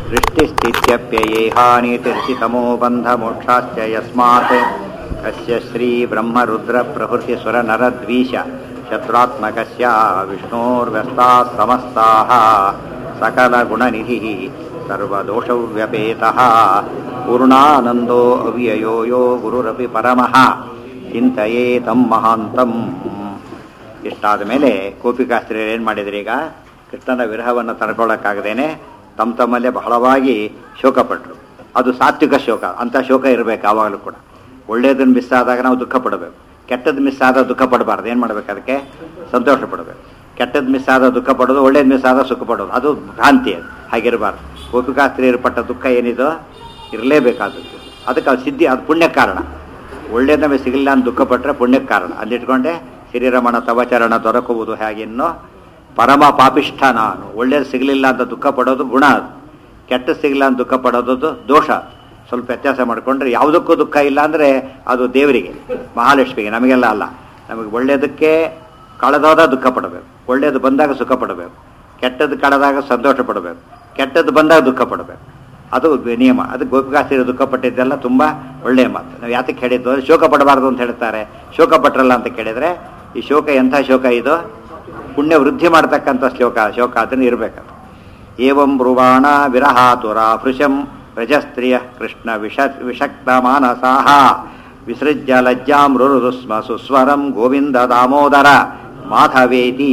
सृष्टिस्थित्यप्ययेहानीतिर्षितमो बन्धमोक्षाश्च यस्मात् कस्य श्रीब्रह्मरुद्रप्रभृतिसुरनरद्वीष शत्रुत्मकस्य विष्णोर्व्यस्ताः समस्ताः सकलगुणनिधिः सर्वदोषव्यपेतः पूर्णानन्दो अव्ययो यो गुरुरपि परमः ಚಿಂತೆಯೇ ತಮ್ಮ ಮಹಾಂತಂ ಇಷ್ಟಾದ ಮೇಲೆ ಗೋಪಿಕಾಸ್ತ್ರೀಯರು ಏನು ಮಾಡಿದ್ರು ಈಗ ಕೃಷ್ಣನ ವಿರಹವನ್ನು ತಡ್ಕೊಳ್ಳೋಕ್ಕಾಗದೇನೆ ತಮ್ಮ ತಮ್ಮಲ್ಲೇ ಬಹಳವಾಗಿ ಶೋಕಪಟ್ಟರು ಅದು ಸಾತ್ವಿಕ ಶೋಕ ಅಂಥ ಶೋಕ ಇರಬೇಕು ಯಾವಾಗಲೂ ಕೂಡ ಒಳ್ಳೆಯದನ್ನು ಮಿಸ್ ಆದಾಗ ನಾವು ದುಃಖ ಪಡಬೇಕು ಕೆಟ್ಟದ್ದು ಮಿಸ್ ಆದಾಗ ದುಃಖ ಪಡಬಾರ್ದು ಏನು ಮಾಡ್ಬೇಕು ಅದಕ್ಕೆ ಸಂತೋಷ ಪಡಬೇಕು ಕೆಟ್ಟದ್ದು ಮಿಸ್ ಆದ ದುಃಖ ಪಡೋದು ಒಳ್ಳೇದು ಮಿಸ್ ಆದ ಸುಖ ಪಡೋದು ಅದು ಭ್ರಾಂತಿ ಅದು ಹಾಗಿರಬಾರ್ದು ಗೋಪಿಕಾಸ್ತ್ರೀಯರು ಪಟ್ಟ ದುಃಖ ಏನಿದೋ ಇರಲೇಬೇಕಾದದ್ದು ಅದಕ್ಕೆ ಅದು ಸಿದ್ಧಿ ಅದು ಪುಣ್ಯ ಕಾರಣ ಒಳ್ಳೇದು ನಮಗೆ ಸಿಗಲಿಲ್ಲ ಅಂತ ದುಃಖ ಪಟ್ಟರೆ ಪುಣ್ಯಕ್ಕೆ ಕಾರಣ ಅಲ್ಲಿಟ್ಕೊಂಡೆ ಶ್ರೀರಮಣ ತವಚರಣ ದೊರಕುವುದು ಹೇಗಿನ್ನು ಪರಮ ಪಾಪಿಷ್ಠ ನಾನು ಒಳ್ಳೇದು ಸಿಗಲಿಲ್ಲ ಅಂತ ದುಃಖ ಪಡೋದು ಗುಣ ಅದು ಕೆಟ್ಟ ಸಿಗಲಿಲ್ಲ ಅಂತ ದುಃಖ ಪಡೋದು ದೋಷ ಸ್ವಲ್ಪ ವ್ಯತ್ಯಾಸ ಮಾಡಿಕೊಂಡ್ರೆ ಯಾವುದಕ್ಕೂ ದುಃಖ ಇಲ್ಲ ಅಂದರೆ ಅದು ದೇವರಿಗೆ ಮಹಾಲಕ್ಷ್ಮಿಗೆ ನಮಗೆಲ್ಲ ಅಲ್ಲ ನಮಗೆ ಒಳ್ಳೆಯದಕ್ಕೆ ಕಳೆದೋದ ದುಃಖ ಪಡಬೇಕು ಒಳ್ಳೆಯದು ಬಂದಾಗ ಸುಖ ಪಡಬೇಕು ಕೆಟ್ಟದ್ದು ಕಳೆದಾಗ ಸಂತೋಷ ಪಡಬೇಕು ಕೆಟ್ಟದ್ದು ಬಂದಾಗ ದುಃಖ ಪಡಬೇಕು ಅದು ನಿಯಮ ಅದು ಗೋಪಿಕಾಸ್ತ್ರೀಯರು ದುಃಖ ಪಟ್ಟಿದ್ದೆಲ್ಲ ತುಂಬ ಒಳ್ಳೆಯ ಮಾತು ನಾವು ಯಾತಕ್ಕೆ ಹೇಳಿದ್ದು ಅಂದ್ರೆ ಶೋಕ ಪಡಬಾರ್ದು ಅಂತ ಹೇಳ್ತಾರೆ ಶೋಕ ಪಟ್ರಲ್ಲ ಅಂತ ಕೇಳಿದರೆ ಈ ಶೋಕ ಎಂಥ ಶೋಕ ಇದು ಪುಣ್ಯ ವೃದ್ಧಿ ಮಾಡ್ತಕ್ಕಂಥ ಶ್ಲೋಕ ಶೋಕ ಅದನ್ನು ಇರಬೇಕದು ಏವಂ ಬ್ರುವಾಣ ವಿರಹಾತುರ ಭೃಶಂ ರಜಸ್ತ್ರಿಯ ಕೃಷ್ಣ ವಿಷ ವಿಷಕ್ತ ಮಾನಸಾಹ ವಿಸೃಜ್ಯ ಲಜ್ಜಾಂ ರುರುದು ಸ್ಮ ಸುಸ್ವರಂ ಗೋವಿಂದ ದಾಮೋದರ ಮಾಧವೇತಿ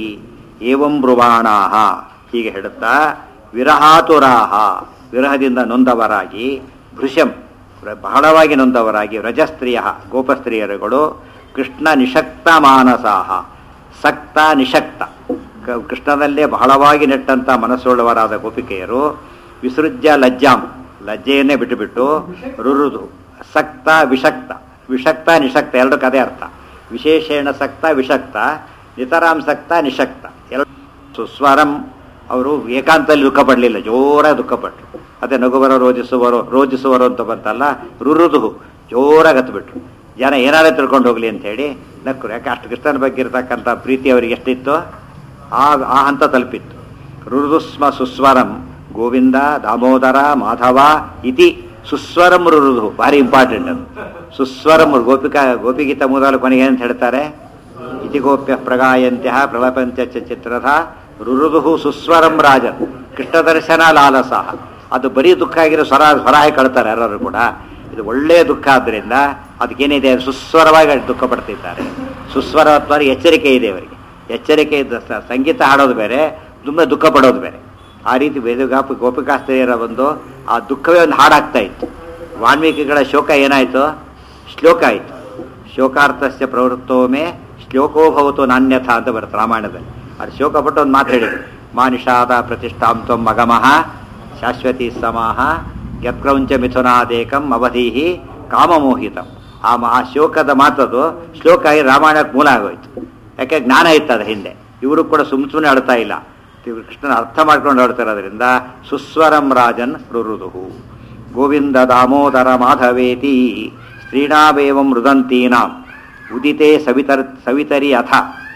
ಏವಂ ಬ್ರುವಾಣಾಹ ಹೀಗೆ ಹೇಳುತ್ತಾ ವಿರಹಾತುರಾಹ ವಿರಹದಿಂದ ನೊಂದವರಾಗಿ ಭೃಶಂ ಬಹಳವಾಗಿ ನೊಂದವರಾಗಿ ರಜಸ್ತ್ರೀಯ ಗೋಪಸ್ತ್ರೀಯರುಗಳು ಕೃಷ್ಣ ನಿಷಕ್ತ ಮಾನಸಾಹ ಸಕ್ತ ನಿಷಕ್ತ ಕೃಷ್ಣದಲ್ಲೇ ಬಹಳವಾಗಿ ನೆಟ್ಟಂಥ ಮನಸ್ಸುಳ್ಳವರಾದ ಗೋಪಿಕೆಯರು ವಿಸೃಜ್ಯ ಲಜ್ಜಾಂ ಲಜ್ಜೆಯನ್ನೇ ಬಿಟ್ಟುಬಿಟ್ಟು ರುರುದು ಸಕ್ತ ವಿಷಕ್ತ ವಿಷಕ್ತ ನಿಷಕ್ತ ಎರಡು ಕದೇ ಅರ್ಥ ವಿಶೇಷೇಣ ಸಕ್ತ ವಿಷಕ್ತ ನಿತರಾಂಸಕ್ತ ನಿಷಕ್ತ ಎರಡು ಸುಸ್ವರಂ ಅವರು ಏಕಾಂತದಲ್ಲಿ ದುಃಖ ಪಡಲಿಲ್ಲ ಜೋರಾಗಿ ದುಃಖಪಟ್ಟರು ಅದೇ ನಗುವರ ರೋಜಿಸುವರು ರೋಜಿಸುವರು ಅಂತ ಬಂತಲ್ಲ ರುರುದು ಜೋರಾಗಿ ಹತ್ಬಿಟ್ರು ಜನ ಏನಾರೇ ತಿಳ್ಕೊಂಡು ಹೋಗ್ಲಿ ಅಂತ ಹೇಳಿ ನಕ್ಕರು ಯಾಕೆ ಅಷ್ಟು ಕೃಷ್ಣನ ಬಗ್ಗೆ ಇರತಕ್ಕಂಥ ಪ್ರೀತಿ ಅವರಿಗೆ ಎಷ್ಟಿತ್ತು ಆ ಆ ಹಂತ ತಲುಪಿತ್ತು ರುರುದುಸ್ಮ ಸುಸ್ವರಂ ಗೋವಿಂದ ದಾಮೋದರ ಮಾಧವ ಇತಿ ಸುಸ್ವರಂ ರುರುದು ಭಾರಿ ಇಂಪಾರ್ಟೆಂಟ್ ಅದು ಸುಸ್ವರಂ ಗೋಪಿಕಾ ಗೋಪಿಗೀತ ಮೂಲ ಕೊನೆಗೆ ಏನಂತ ಹೇಳ್ತಾರೆ ಇತಿ ಗೋಪ್ಯ ಪ್ರಗಾಯಂತ್ಯ ಪ್ರಲಪಂತ್ಯ ಚಿತ್ರದ ರುರುದು ಸುಸ್ವರಂ ರಾಜನ್ ಕೃಷ್ಣ ದರ್ಶನ ಲಾಲಸಹ ಅದು ಬರೀ ದುಃಖ ಆಗಿರೋ ಸ್ವರ ಸ್ವರ ಹಾಕಿ ಕಳ್ತಾರೆ ಯಾರು ಕೂಡ ಇದು ಒಳ್ಳೆಯ ದುಃಖ ಆದ್ದರಿಂದ ಅದಕ್ಕೇನಿದೆ ಸುಸ್ವರವಾಗಿ ದುಃಖ ಪಡ್ತಿದ್ದಾರೆ ಸುಸ್ವರ ಅಥವಾ ಎಚ್ಚರಿಕೆ ಇದೆ ಅವರಿಗೆ ಎಚ್ಚರಿಕೆ ಇದ್ದ ಸಂಗೀತ ಹಾಡೋದು ಬೇರೆ ತುಂಬ ದುಃಖ ಪಡೋದು ಬೇರೆ ಆ ರೀತಿ ವೇದಗಾಪ ಗೋಪಿಕಾಸ್ತ್ರೀಯರ ಒಂದು ಆ ದುಃಖವೇ ಒಂದು ಹಾಡಾಗ್ತಾ ಇತ್ತು ವಾಲ್ಮೀಕಿಗಳ ಶೋಕ ಏನಾಯಿತು ಶ್ಲೋಕ ಆಯಿತು ಶೋಕಾರ್ಥಸ್ಯ ಪ್ರವೃತ್ತೋಮೆ ಶ್ಲೋಕೋಭವತು ನಾಣ್ಯಥ ಅಂತ ಬರುತ್ತೆ ರಾಮಾಯಣದಲ್ಲಿ ಅದು ಶೋಕ ಪಟ್ಟು ಒಂದು ಮಾತು ಹೇಳಿದ್ರು ಮಾ ನಿಷಾದ ಪ್ರತಿಷ್ಠಾಂ ತ್ವಂ ಮಗಮಃ ಶಾಶ್ವತಿ ಸಮಾಹ ಯತ್ಕ್ರೌಂಚ ಮಿಥುನಾದೇಕಂ ಅವಧೀಹಿ ಕಾಮಮೋಹಿತಂ ಆ ಆ ಶೋಕದ ಮಾತದು ಶ್ಲೋಕ ಆಗಿ ರಾಮಾಯಣಕ್ಕೆ ಮೂಲ ಆಗೋಯ್ತು ಯಾಕೆ ಜ್ಞಾನ ಇತ್ತದ ಹಿಂದೆ ಇವರು ಕೂಡ ಸುಮ್ ಸುಮ್ಮನೆ ಅಳ್ತಾ ಇಲ್ಲ ಕೃಷ್ಣನ ಅರ್ಥ ಮಾಡ್ಕೊಂಡು ಆಡ್ತಿರೋದ್ರಿಂದ ಸುಸ್ವರಂ ರಾಜನ್ ರುರುದುಹು ಗೋವಿಂದ ದಾಮೋದರ ಮಾಧವೇತಿ ಸ್ತ್ರೀಣಾವೇವಂ ಮೃದಂತೀನಾಂ ಉದಿತೆ ಸವಿತರ್ ಸವಿತರಿ ಅಥ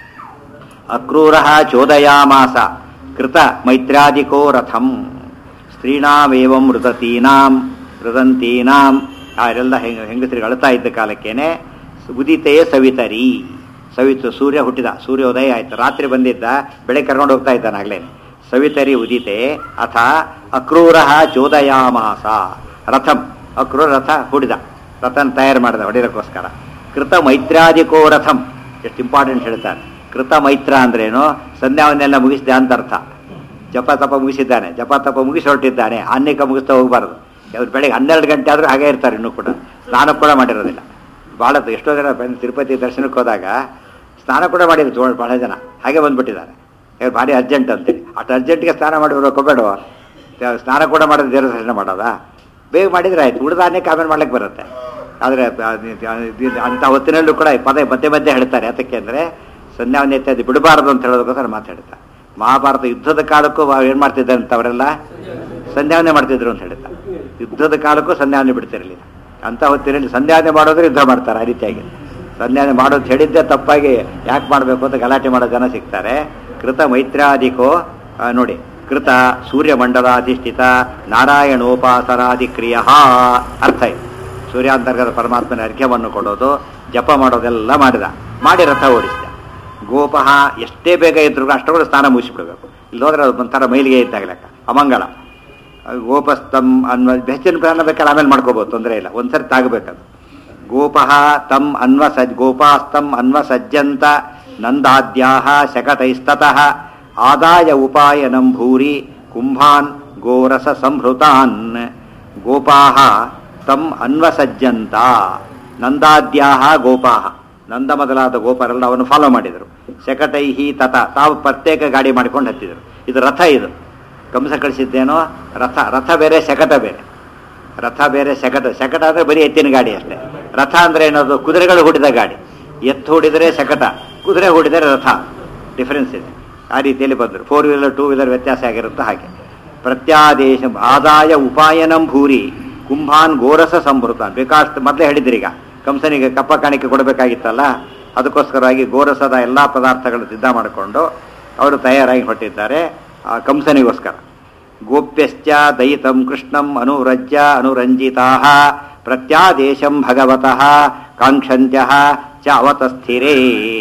ಅಕ್ರೂರ ಚೋದಯಾಮಾಸ ಕೃತ ಮೈತ್ರಾದಿಕೋ ರಥಂ ಸ್ತ್ರೀಣಾವೇವಂ ಮೃದತೀನಾಂ ಮೃದಂತೀನಾಂ ಅವರೆಲ್ಲ ಹೆಂಗ ಹೆಂಗಸರಿಗೆ ಅಳ್ತಾ ಇದ್ದ ಕಾಲಕ್ಕೇನೆ ಉದಿತೆ ಸವಿತರಿ ಸವಿತು ಸೂರ್ಯ ಹುಟ್ಟಿದ ಸೂರ್ಯೋದಯ ಆಯ್ತು ರಾತ್ರಿ ಬಂದಿದ್ದ ಬೆಳೆ ಕರ್ಕೊಂಡು ಹೋಗ್ತಾ ಇದ್ದಾನಾಗ್ಲೇ ಸವಿತರಿ ಉದಿತೆ ಅಥ ಅಕ್ರೂರ ಚೋದಯಾಮಾಸ ರಥಂ ಅಕ್ರೂರ ರಥ ಹುಡಿದ ರಥನ ತಯಾರು ಮಾಡಿದ ಹೊಡಿಯೋಕ್ಕೋಸ್ಕರ ಕೃತ ಮೈತ್ರಾದಿಕೋ ರಥಂ ಎಷ್ಟು ಇಂಪಾರ್ಟೆಂಟ್ ಹೇಳ್ತಾರೆ ಕೃತ ಮೈತ್ರ ಅಂದ್ರೇನು ಸಂಧ್ಯಾವನ್ನೆಲ್ಲ ಮುಗಿಸಿದೆ ಅಂತ ಅರ್ಥ ಜಪ ತಪ ಮುಗಿಸಿದ್ದಾನೆ ಜಪ ತಪ ಮುಗಿಸಿ ಹೊರಟಿದ್ದಾನೆ ಆನ್ಯಕ ಮುಗಿಸ್ತಾ ಹೋಗಬಾರ್ದು ಅವ್ರು ಬೆಳಗ್ಗೆ ಹನ್ನೆರಡು ಗಂಟೆ ಆದರೂ ಹಾಗೆ ಇರ್ತಾರೆ ಇನ್ನೂ ಕೂಡ ಸ್ನಾನ ಕೂಡ ಮಾಡಿರೋದಿಲ್ಲ ಭಾಳ ಎಷ್ಟೋ ಜನ ತಿರುಪತಿ ದರ್ಶನಕ್ಕೆ ಹೋದಾಗ ಸ್ನಾನ ಕೂಡ ಮಾಡಿದ್ರು ಭಾಳ ಜನ ಹಾಗೆ ಬಂದ್ಬಿಟ್ಟಿದ್ದಾರೆ ಇವ್ರು ಭಾರಿ ಅರ್ಜೆಂಟ್ ಅಂತೇಳಿ ಅಷ್ಟು ಅರ್ಜೆಂಟ್ಗೆ ಸ್ನಾನ ಮಾಡಿ ಬರೋಕೆ ಬೇಡವ ಸ್ನಾನ ಕೂಡ ಮಾಡೋದು ದೇವರ ದರ್ಶನ ಮಾಡೋದಾ ಬೇಗ ಮಾಡಿದ್ರೆ ಆಯ್ತು ಉಳಿದ ಅನ್ನಕ್ಕೆ ಆಮೇಲೆ ಮಾಡ್ಲಿಕ್ಕೆ ಬರುತ್ತೆ ಆದರೆ ಅಂಥ ಹೊತ್ತಿನಲ್ಲೂ ಕೂಡ ಪದೇ ಮಧ್ಯೆ ಮಧ್ಯೆ ಹೇಳ್ತಾರೆ ಯಾತಕ್ಕೆ ಅಂದರೆ ಸಂಧ್ಯಾವನ್ಯತೆ ಅದು ಬಿಡಬಾರದು ಅಂತ ಹೇಳೋದಕ್ಕೋಸ್ಕರ ಮಾತಾಡ್ತಾರೆ ಮಹಾಭಾರತ ಯುದ್ಧದ ಕಾಲಕ್ಕೂ ಏನು ಮಾಡ್ತಿದ್ದಾರೆ ಅಂತ ಅವರೆಲ್ಲ ಸಂಧ್ಯಾವನೆ ಮಾಡ್ತಿದ್ರು ಅಂತ ಹೇಳ್ತಾರೆ ಯುದ್ಧದ ಕಾಲಕ್ಕೂ ಸಂಧ್ಯಾವನೆ ಬಿಡ್ತಿರಲಿಲ್ಲ ಅಂಥ ಹೊತ್ತಿನಲ್ಲಿ ಸಂಧ್ಯಾವನೆ ಮಾಡೋದ್ರೆ ಯುದ್ಧ ಮಾಡ್ತಾರೆ ಆ ರೀತಿಯಾಗಿ ಸಂಧ್ಯಾವನೆ ಮಾಡೋದು ಹೇಳಿದ್ದೆ ತಪ್ಪಾಗಿ ಯಾಕೆ ಮಾಡಬೇಕು ಅಂತ ಗಲಾಟೆ ಮಾಡೋ ಜನ ಸಿಗ್ತಾರೆ ಕೃತ ಮೈತ್ರಾದಿಕೋ ಆ, ನೋಡಿ ಕೃತ ಸೂರ್ಯಮಂಡಲಾಧಿಷ್ಠಿತ ನಾರಾಯಣೋಪಾಸನಾದಿ ಕ್ರಿಯ ಅರ್ಥ ಇದೆ ಸೂರ್ಯಾಂತರ್ಗತ ಪರಮಾತ್ಮನ ಅರ್ಘ್ಯವನ್ನು ಕೊಡೋದು ಜಪ ಮಾಡೋದೆಲ್ಲ ಮಾಡಿದ ಮಾಡಿ ರಥ ಓಡಿಸಿದ ಗೋಪಃ ಎಷ್ಟೇ ಬೇಗ ಇದ್ರು ಅಷ್ಟೊಂದು ಸ್ನಾನ ಮುಗಿಸ್ಬಿಡ್ಬೇಕು ಇಲ್ಲಿ ಹೋದ್ರೆ ಅದು ಒಂಥರ ಮೈಲಿಗೆ ಇದ್ದಾಗ ಲೆಕ್ಕ ಅಮಂಗಳ ಗೋಪಸ್ತಂ ಅನ್ವ ಹೆಚ್ಚಿನ ಪ್ರಾಣ ಬೇಕಾದ್ರೆ ಆಮೇಲೆ ಮಾಡ್ಕೋಬೋದು ತೊಂದರೆ ಇಲ್ಲ ಒಂದ್ಸರಿ ತಾಗಬೇಕದು ಗೋಪಃ ತಂ ಅನ್ವ ಸಜ್ ಗೋಪಾಸ್ತಂ ಅನ್ವ ಸಜ್ಜಂತ ನಂದಾದ್ಯಾಹ ಶಕಟೈಸ್ತತಃ ಆದಾಯ ಉಪಾಯನಂ ಭೂರಿ ಕುಂಭಾನ್ ಗೋರಸ ಸಂಹೃತಾನ್ ಗೋಪಾಹ ತಂ ಅನ್ವಸಜ್ಜಂತ ನಂದಾದ್ಯಾಹ ಗೋಪಾಹ ನಂದ ಮೊದಲಾದ ಗೋಪರೆಲ್ಲ ಅವನು ಫಾಲೋ ಮಾಡಿದರು ಶಕಟೈಹಿ ತತ ತಾವು ಪ್ರತ್ಯೇಕ ಗಾಡಿ ಮಾಡಿಕೊಂಡು ಹತ್ತಿದರು ಇದು ರಥ ಇದು ಕಂಸ ಕಳಿಸಿದ್ದೇನೋ ರಥ ರಥ ಬೇರೆ ಶಕಟ ಬೇರೆ ರಥ ಬೇರೆ ಶಕಟ ಶಕಟ ಅಂದ್ರೆ ಬರೀ ಎತ್ತಿನ ಗಾಡಿ ಅಷ್ಟೇ ರಥ ಅಂದ್ರೆ ಏನದು ಕುದುರೆಗಳು ಹೂಡಿದ ಗಾಡಿ ಎತ್ತು ಹೂಡಿದರೆ ಶಕಟ ಕುದುರೆ ಹೂಡಿದರೆ ರಥ ಡಿಫರೆನ್ಸ್ ಇದೆ ಆ ರೀತಿಯಲ್ಲಿ ಬಂದರು ಫೋರ್ ವೀಲರ್ ಟೂ ವೀಲರ್ ವ್ಯತ್ಯಾಸ ಆಗಿರುತ್ತೆ ಹಾಗೆ ಪ್ರತ್ಯಾದೇಶ ಆದಾಯ ಉಪಾಯನಂ ಭೂರಿ ಕುಂಭಾನ್ ಗೋರಸ ಸಂಭೃತಾನ್ ಬೇಕಾಷ್ಟು ಮೊದಲೇ ಹೇಳಿದ್ರಿ ಈಗ ಕಂಸನಿಗೆ ಕಪ್ಪ ಕಾಣಿಕೆ ಕೊಡಬೇಕಾಗಿತ್ತಲ್ಲ ಅದಕ್ಕೋಸ್ಕರವಾಗಿ ಗೋರಸದ ಎಲ್ಲ ಪದಾರ್ಥಗಳನ್ನು ಸಿದ್ಧ ಮಾಡಿಕೊಂಡು ಅವರು ತಯಾರಾಗಿ ಹೊಟ್ಟಿದ್ದಾರೆ ಆ ಕಂಸನಿಗೋಸ್ಕರ ಗೋಪ್ಯಶ್ಚ ದಯಿತಂ ಕೃಷ್ಣಂ ಅನುರಜ್ಯ ಅನುರಂಜಿತಾ ಪ್ರತ್ಯಾದೇಶಂ ಭಗವತಃ ಕಾಂಕ್ಷಂತ್ಯ ಚ ಅವತಸ್ಥಿರೇ